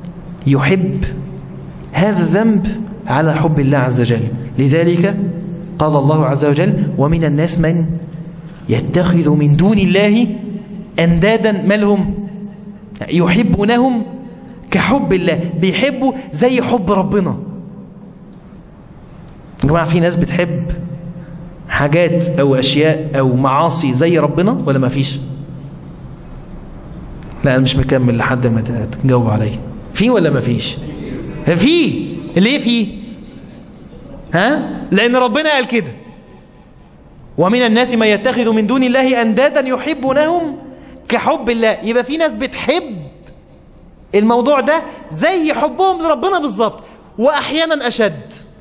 يحب هذا الذنب على حب الله عز وجل لذلك قال الله عز وجل ومن الناس من يتخذ من دون الله أندادا مالهم يحبونهم كحب الله بيحبوا زي حب ربنا يا جماعة في ناس بتحب حاجات أو أشياء أو معاصي زي ربنا ولا ما فيش لا أنا مش مكمل لحد ما تجاوب عليا في ولا ما فيش في ليه في ها لأن ربنا قال كده ومن الناس من يتخذ من دون الله أندادا يحبونهم كحب الله يبقى في ناس بتحب الموضوع ده زي حبهم لربنا بالظبط وأحيانا أشد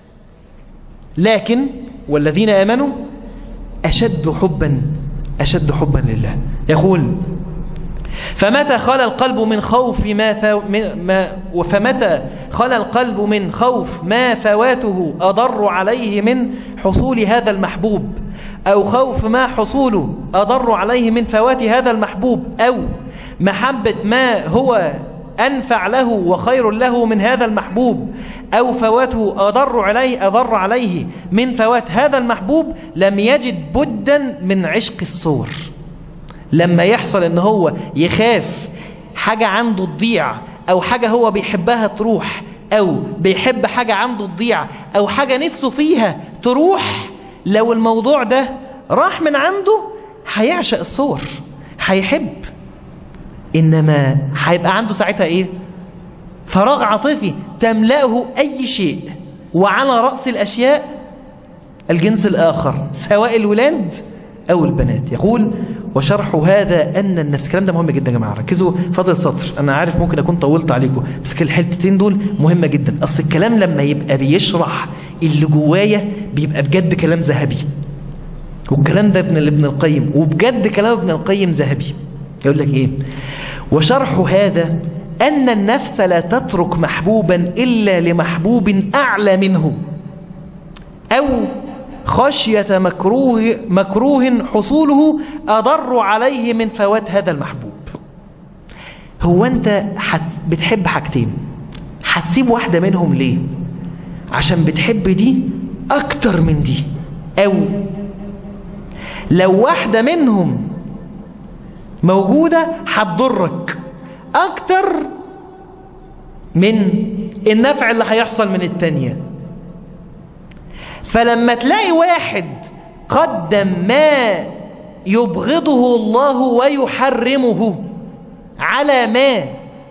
لكن والذين آمنوا أشد حبا أشد حبا لله يقول فمتى خلى القلب من خوف ما, فو ما فمتى خلى القلب من خوف ما فواته أضر عليه من حصول هذا المحبوب أو خوف ما حصوله أضر عليه من فوات هذا المحبوب أو محبة ما هو أنفع له وخير له من هذا المحبوب أو فواته أضر عليه, أضر عليه من فوات هذا المحبوب لم يجد بدا من عشق الصور لما يحصل ان هو يخاف حاجة عنده تضيع او حاجة هو بيحبها تروح او بيحب حاجة عنده تضيع او حاجة نفسه فيها تروح لو الموضوع ده راح من عنده هيعشق الصور هيحب انما هيبقى عنده ساعتها ايه فراغ عاطفي تملأه اي شيء وعلى رأس الاشياء الجنس الاخر سواء الولاد او البنات يقول وشرح هذا أن النفس الكلام ده مهم جدا يا جماعة ركزوا فضل سطر أنا عارف ممكن أكون طولت عليكم بس الحتتين دول مهمة جدا أصل الكلام لما يبقى بيشرح اللي جوايا بيبقى بجد كلام ذهبي والكلام ده ابن ابن القيم وبجد كلام ابن القيم ذهبي يقول لك إيه وشرح هذا أن النفس لا تترك محبوبا إلا لمحبوب أعلى منه أو خشية مكروه, مكروه حصوله أضر عليه من فوات هذا المحبوب هو أنت بتحب حاجتين هتسيب واحدة منهم ليه عشان بتحب دي أكتر من دي أو لو واحدة منهم موجودة هتضرك أكتر من النفع اللي هيحصل من التانية فلما تلاقي واحد قدم ما يبغضه الله ويحرمه على ما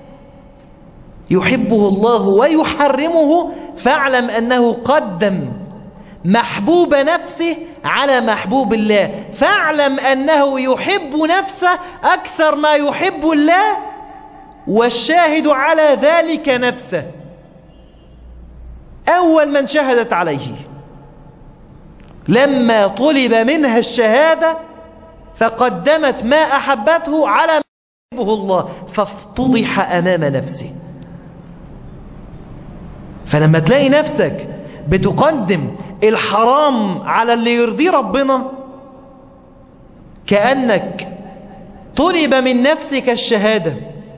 يحبه الله ويحرمه فاعلم أنه قدم محبوب نفسه على محبوب الله فاعلم أنه يحب نفسه أكثر ما يحب الله والشاهد على ذلك نفسه أول من شهدت عليه لما طلب منها الشهادة فقدمت ما أحبته على ما يحبه الله فافتضح أمام نفسه فلما تلاقي نفسك بتقدم الحرام على اللي يرضي ربنا كأنك طلب من نفسك الشهادة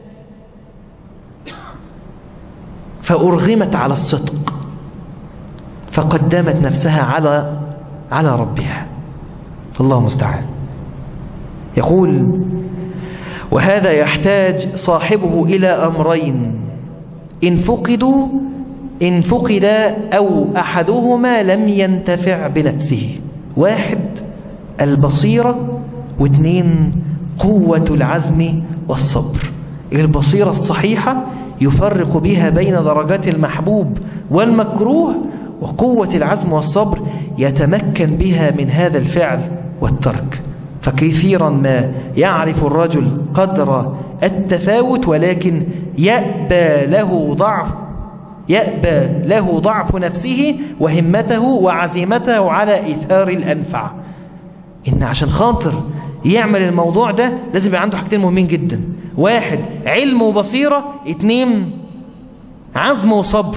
فأرغمت على الصدق فقدمت نفسها على على ربها الله مستعان يقول وهذا يحتاج صاحبه إلى أمرين إن فقدوا إن فقد أو أحدهما لم ينتفع بنفسه واحد البصيرة واثنين قوة العزم والصبر البصيرة الصحيحة يفرق بها بين درجات المحبوب والمكروه وقوة العزم والصبر يتمكن بها من هذا الفعل والترك فكثيرا ما يعرف الرجل قدر التفاوت ولكن يأبى له ضعف يأبى له ضعف نفسه وهمته وعزيمته على إثار الأنفع إن عشان خاطر يعمل الموضوع ده لازم يبقى عنده حاجتين مهمين جدا واحد علم وبصيرة اتنين عزم وصبر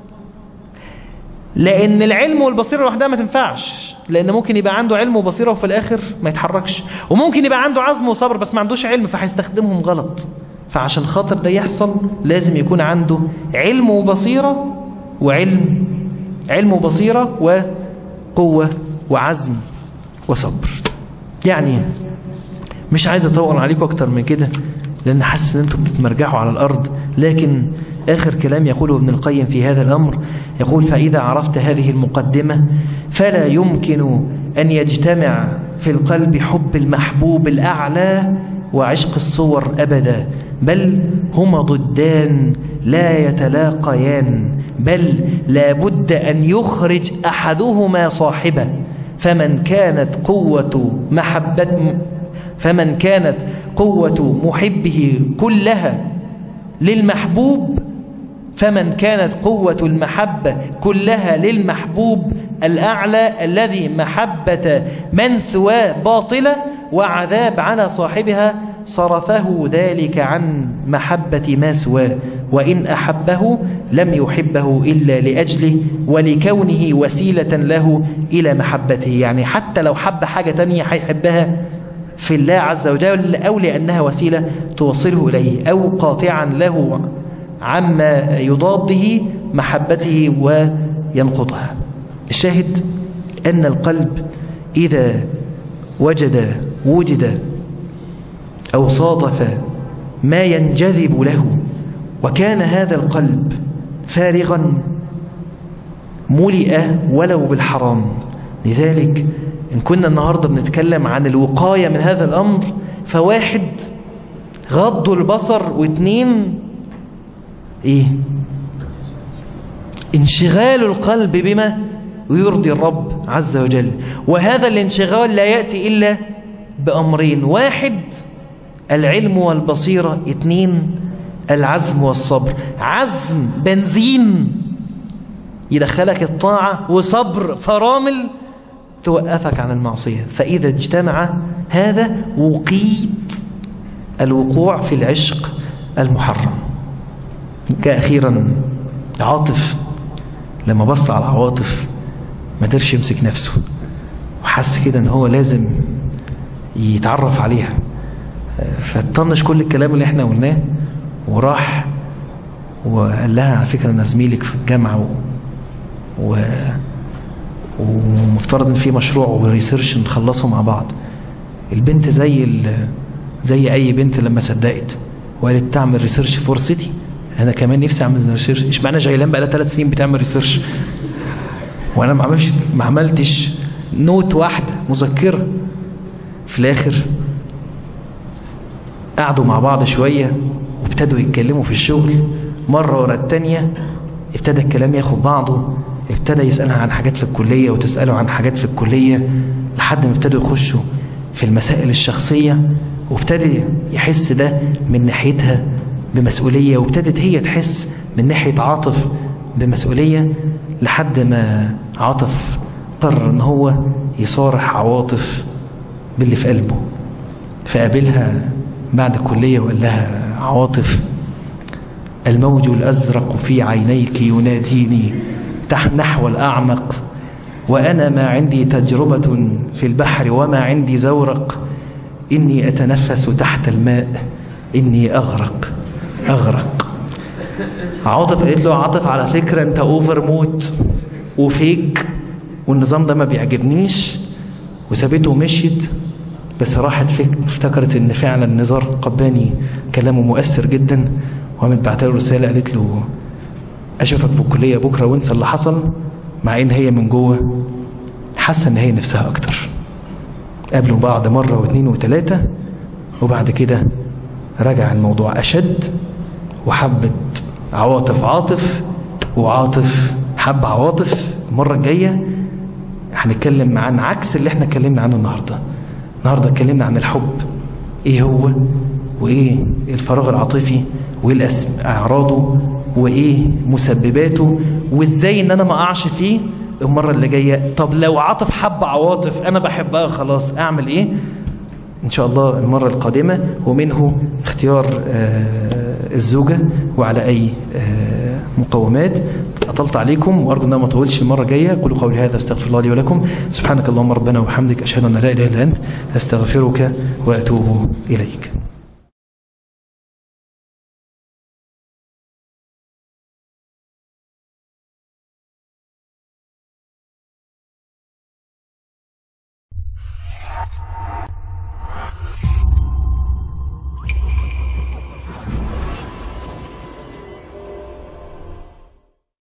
لأن العلم والبصيرة لوحدها ما تنفعش لأن ممكن يبقى عنده علم وبصيرة وفي الآخر ما يتحركش وممكن يبقى عنده عزم وصبر بس ما عندوش علم فهيستخدمهم غلط فعشان خاطر ده يحصل لازم يكون عنده علم وبصيرة وعلم علم وبصيرة وقوة
وعزم وصبر يعني مش عايز اطول عليكم اكتر من كده لان حاسس ان انتم بتتمرجحوا على الارض لكن اخر كلام يقوله ابن القيم في هذا الامر يقول فاذا عرفت هذه المقدمة فلا يمكن ان يجتمع في القلب حب المحبوب الاعلى وعشق الصور ابدا بل هما ضدان لا يتلاقيان بل لا بد ان يخرج احدهما صاحبه فمن كانت قوة محبة فمن كانت قوة محبه كلها للمحبوب فمن كانت قوة المحبة كلها للمحبوب الأعلى الذي محبة من سواه باطلة وعذاب على صاحبها صرفه ذلك عن محبة ما سواه وإن أحبه لم يحبه إلا لأجله ولكونه وسيلة له إلى محبته يعني حتى لو حب حاجة تانية هيحبها في الله عز وجل أو لأنها وسيلة توصله إليه أو قاطعا له عما يضاده محبته وينقضها الشاهد أن القلب إذا وجد وجد أو صادف ما ينجذب له وكان هذا القلب فارغا ملئ ولو بالحرام لذلك إن كنا النهاردة بنتكلم عن الوقاية من هذا الأمر فواحد غض البصر واثنين إيه انشغال القلب بما يرضي الرب عز وجل وهذا الانشغال لا يأتي إلا بأمرين واحد العلم والبصيرة اثنين العزم والصبر عزم بنزين يدخلك الطاعة وصبر فرامل توقفك عن المعصية فإذا اجتمع هذا وقيت الوقوع في العشق المحرم كأخيرا عاطف لما بص على عواطف ما قدرش يمسك نفسه وحس كده ان هو لازم يتعرف عليها فطنش كل الكلام اللي احنا قلناه وراح وقال لها على فكرة انا زميلك في الجامعة و... و... ومفترض ان في مشروع وريسيرش نخلصه مع بعض البنت زي ال... زي اي بنت لما صدقت وقالت تعمل ريسيرش فور سيتي انا كمان نفسي اعمل ريسيرش ايش معنى جايلان بقى لها ثلاث سنين بتعمل ريسيرش وانا ما عملش ما عملتش نوت واحده مذكره في الاخر قعدوا مع بعض شويه وابتدوا يتكلموا في الشغل مره ورا الثانيه ابتدى الكلام ياخد بعضه ابتدى يسالها عن حاجات في الكليه وتساله عن حاجات في الكليه لحد ما ابتدوا يخشوا في المسائل الشخصيه وابتدى يحس ده من ناحيتها بمسؤولية وابتدت هي تحس من ناحية عاطف بمسؤولية لحد ما عاطف قرر ان هو يصارح عواطف باللي في قلبه فقابلها بعد الكلية وقال لها عواطف الموج الأزرق في عينيك يناديني تحت نحو الأعمق وأنا ما عندي تجربة في البحر وما عندي زورق إني أتنفس تحت الماء إني أغرق أغرق عاطف قالت له عاطف على فكرة أنت أوفر موت وفيك والنظام ده ما بيعجبنيش وسابته ومشيت بس راحت فيك افتكرت ان فعلا نزار قباني كلامه مؤثر جدا وقامت بعت له رساله قالت له اشوفك في الكليه بكره وانسى اللي حصل مع ان هي من جوه حاسه ان هي نفسها اكتر قابلوا بعض مره واثنين وثلاثه وبعد كده رجع الموضوع اشد وحبت عواطف عاطف وعاطف حب عواطف المره الجايه هنتكلم عن عكس اللي احنا اتكلمنا عنه النهارده النهارده اتكلمنا عن الحب ايه هو وايه الفراغ العاطفي وايه اعراضه وايه مسبباته وازاي ان انا ما اقعش فيه المره اللي جايه طب لو عاطف حب عواطف انا بحبها خلاص اعمل ايه ان شاء الله المره القادمه ومنه اختيار الزوجه وعلى اي مقومات اطلت عليكم وارجو ان ما اطولش المره الجايه قولوا قولي هذا استغفر الله لي ولكم سبحانك اللهم ربنا وبحمدك اشهد ان لا اله الا انت استغفرك واتوب اليك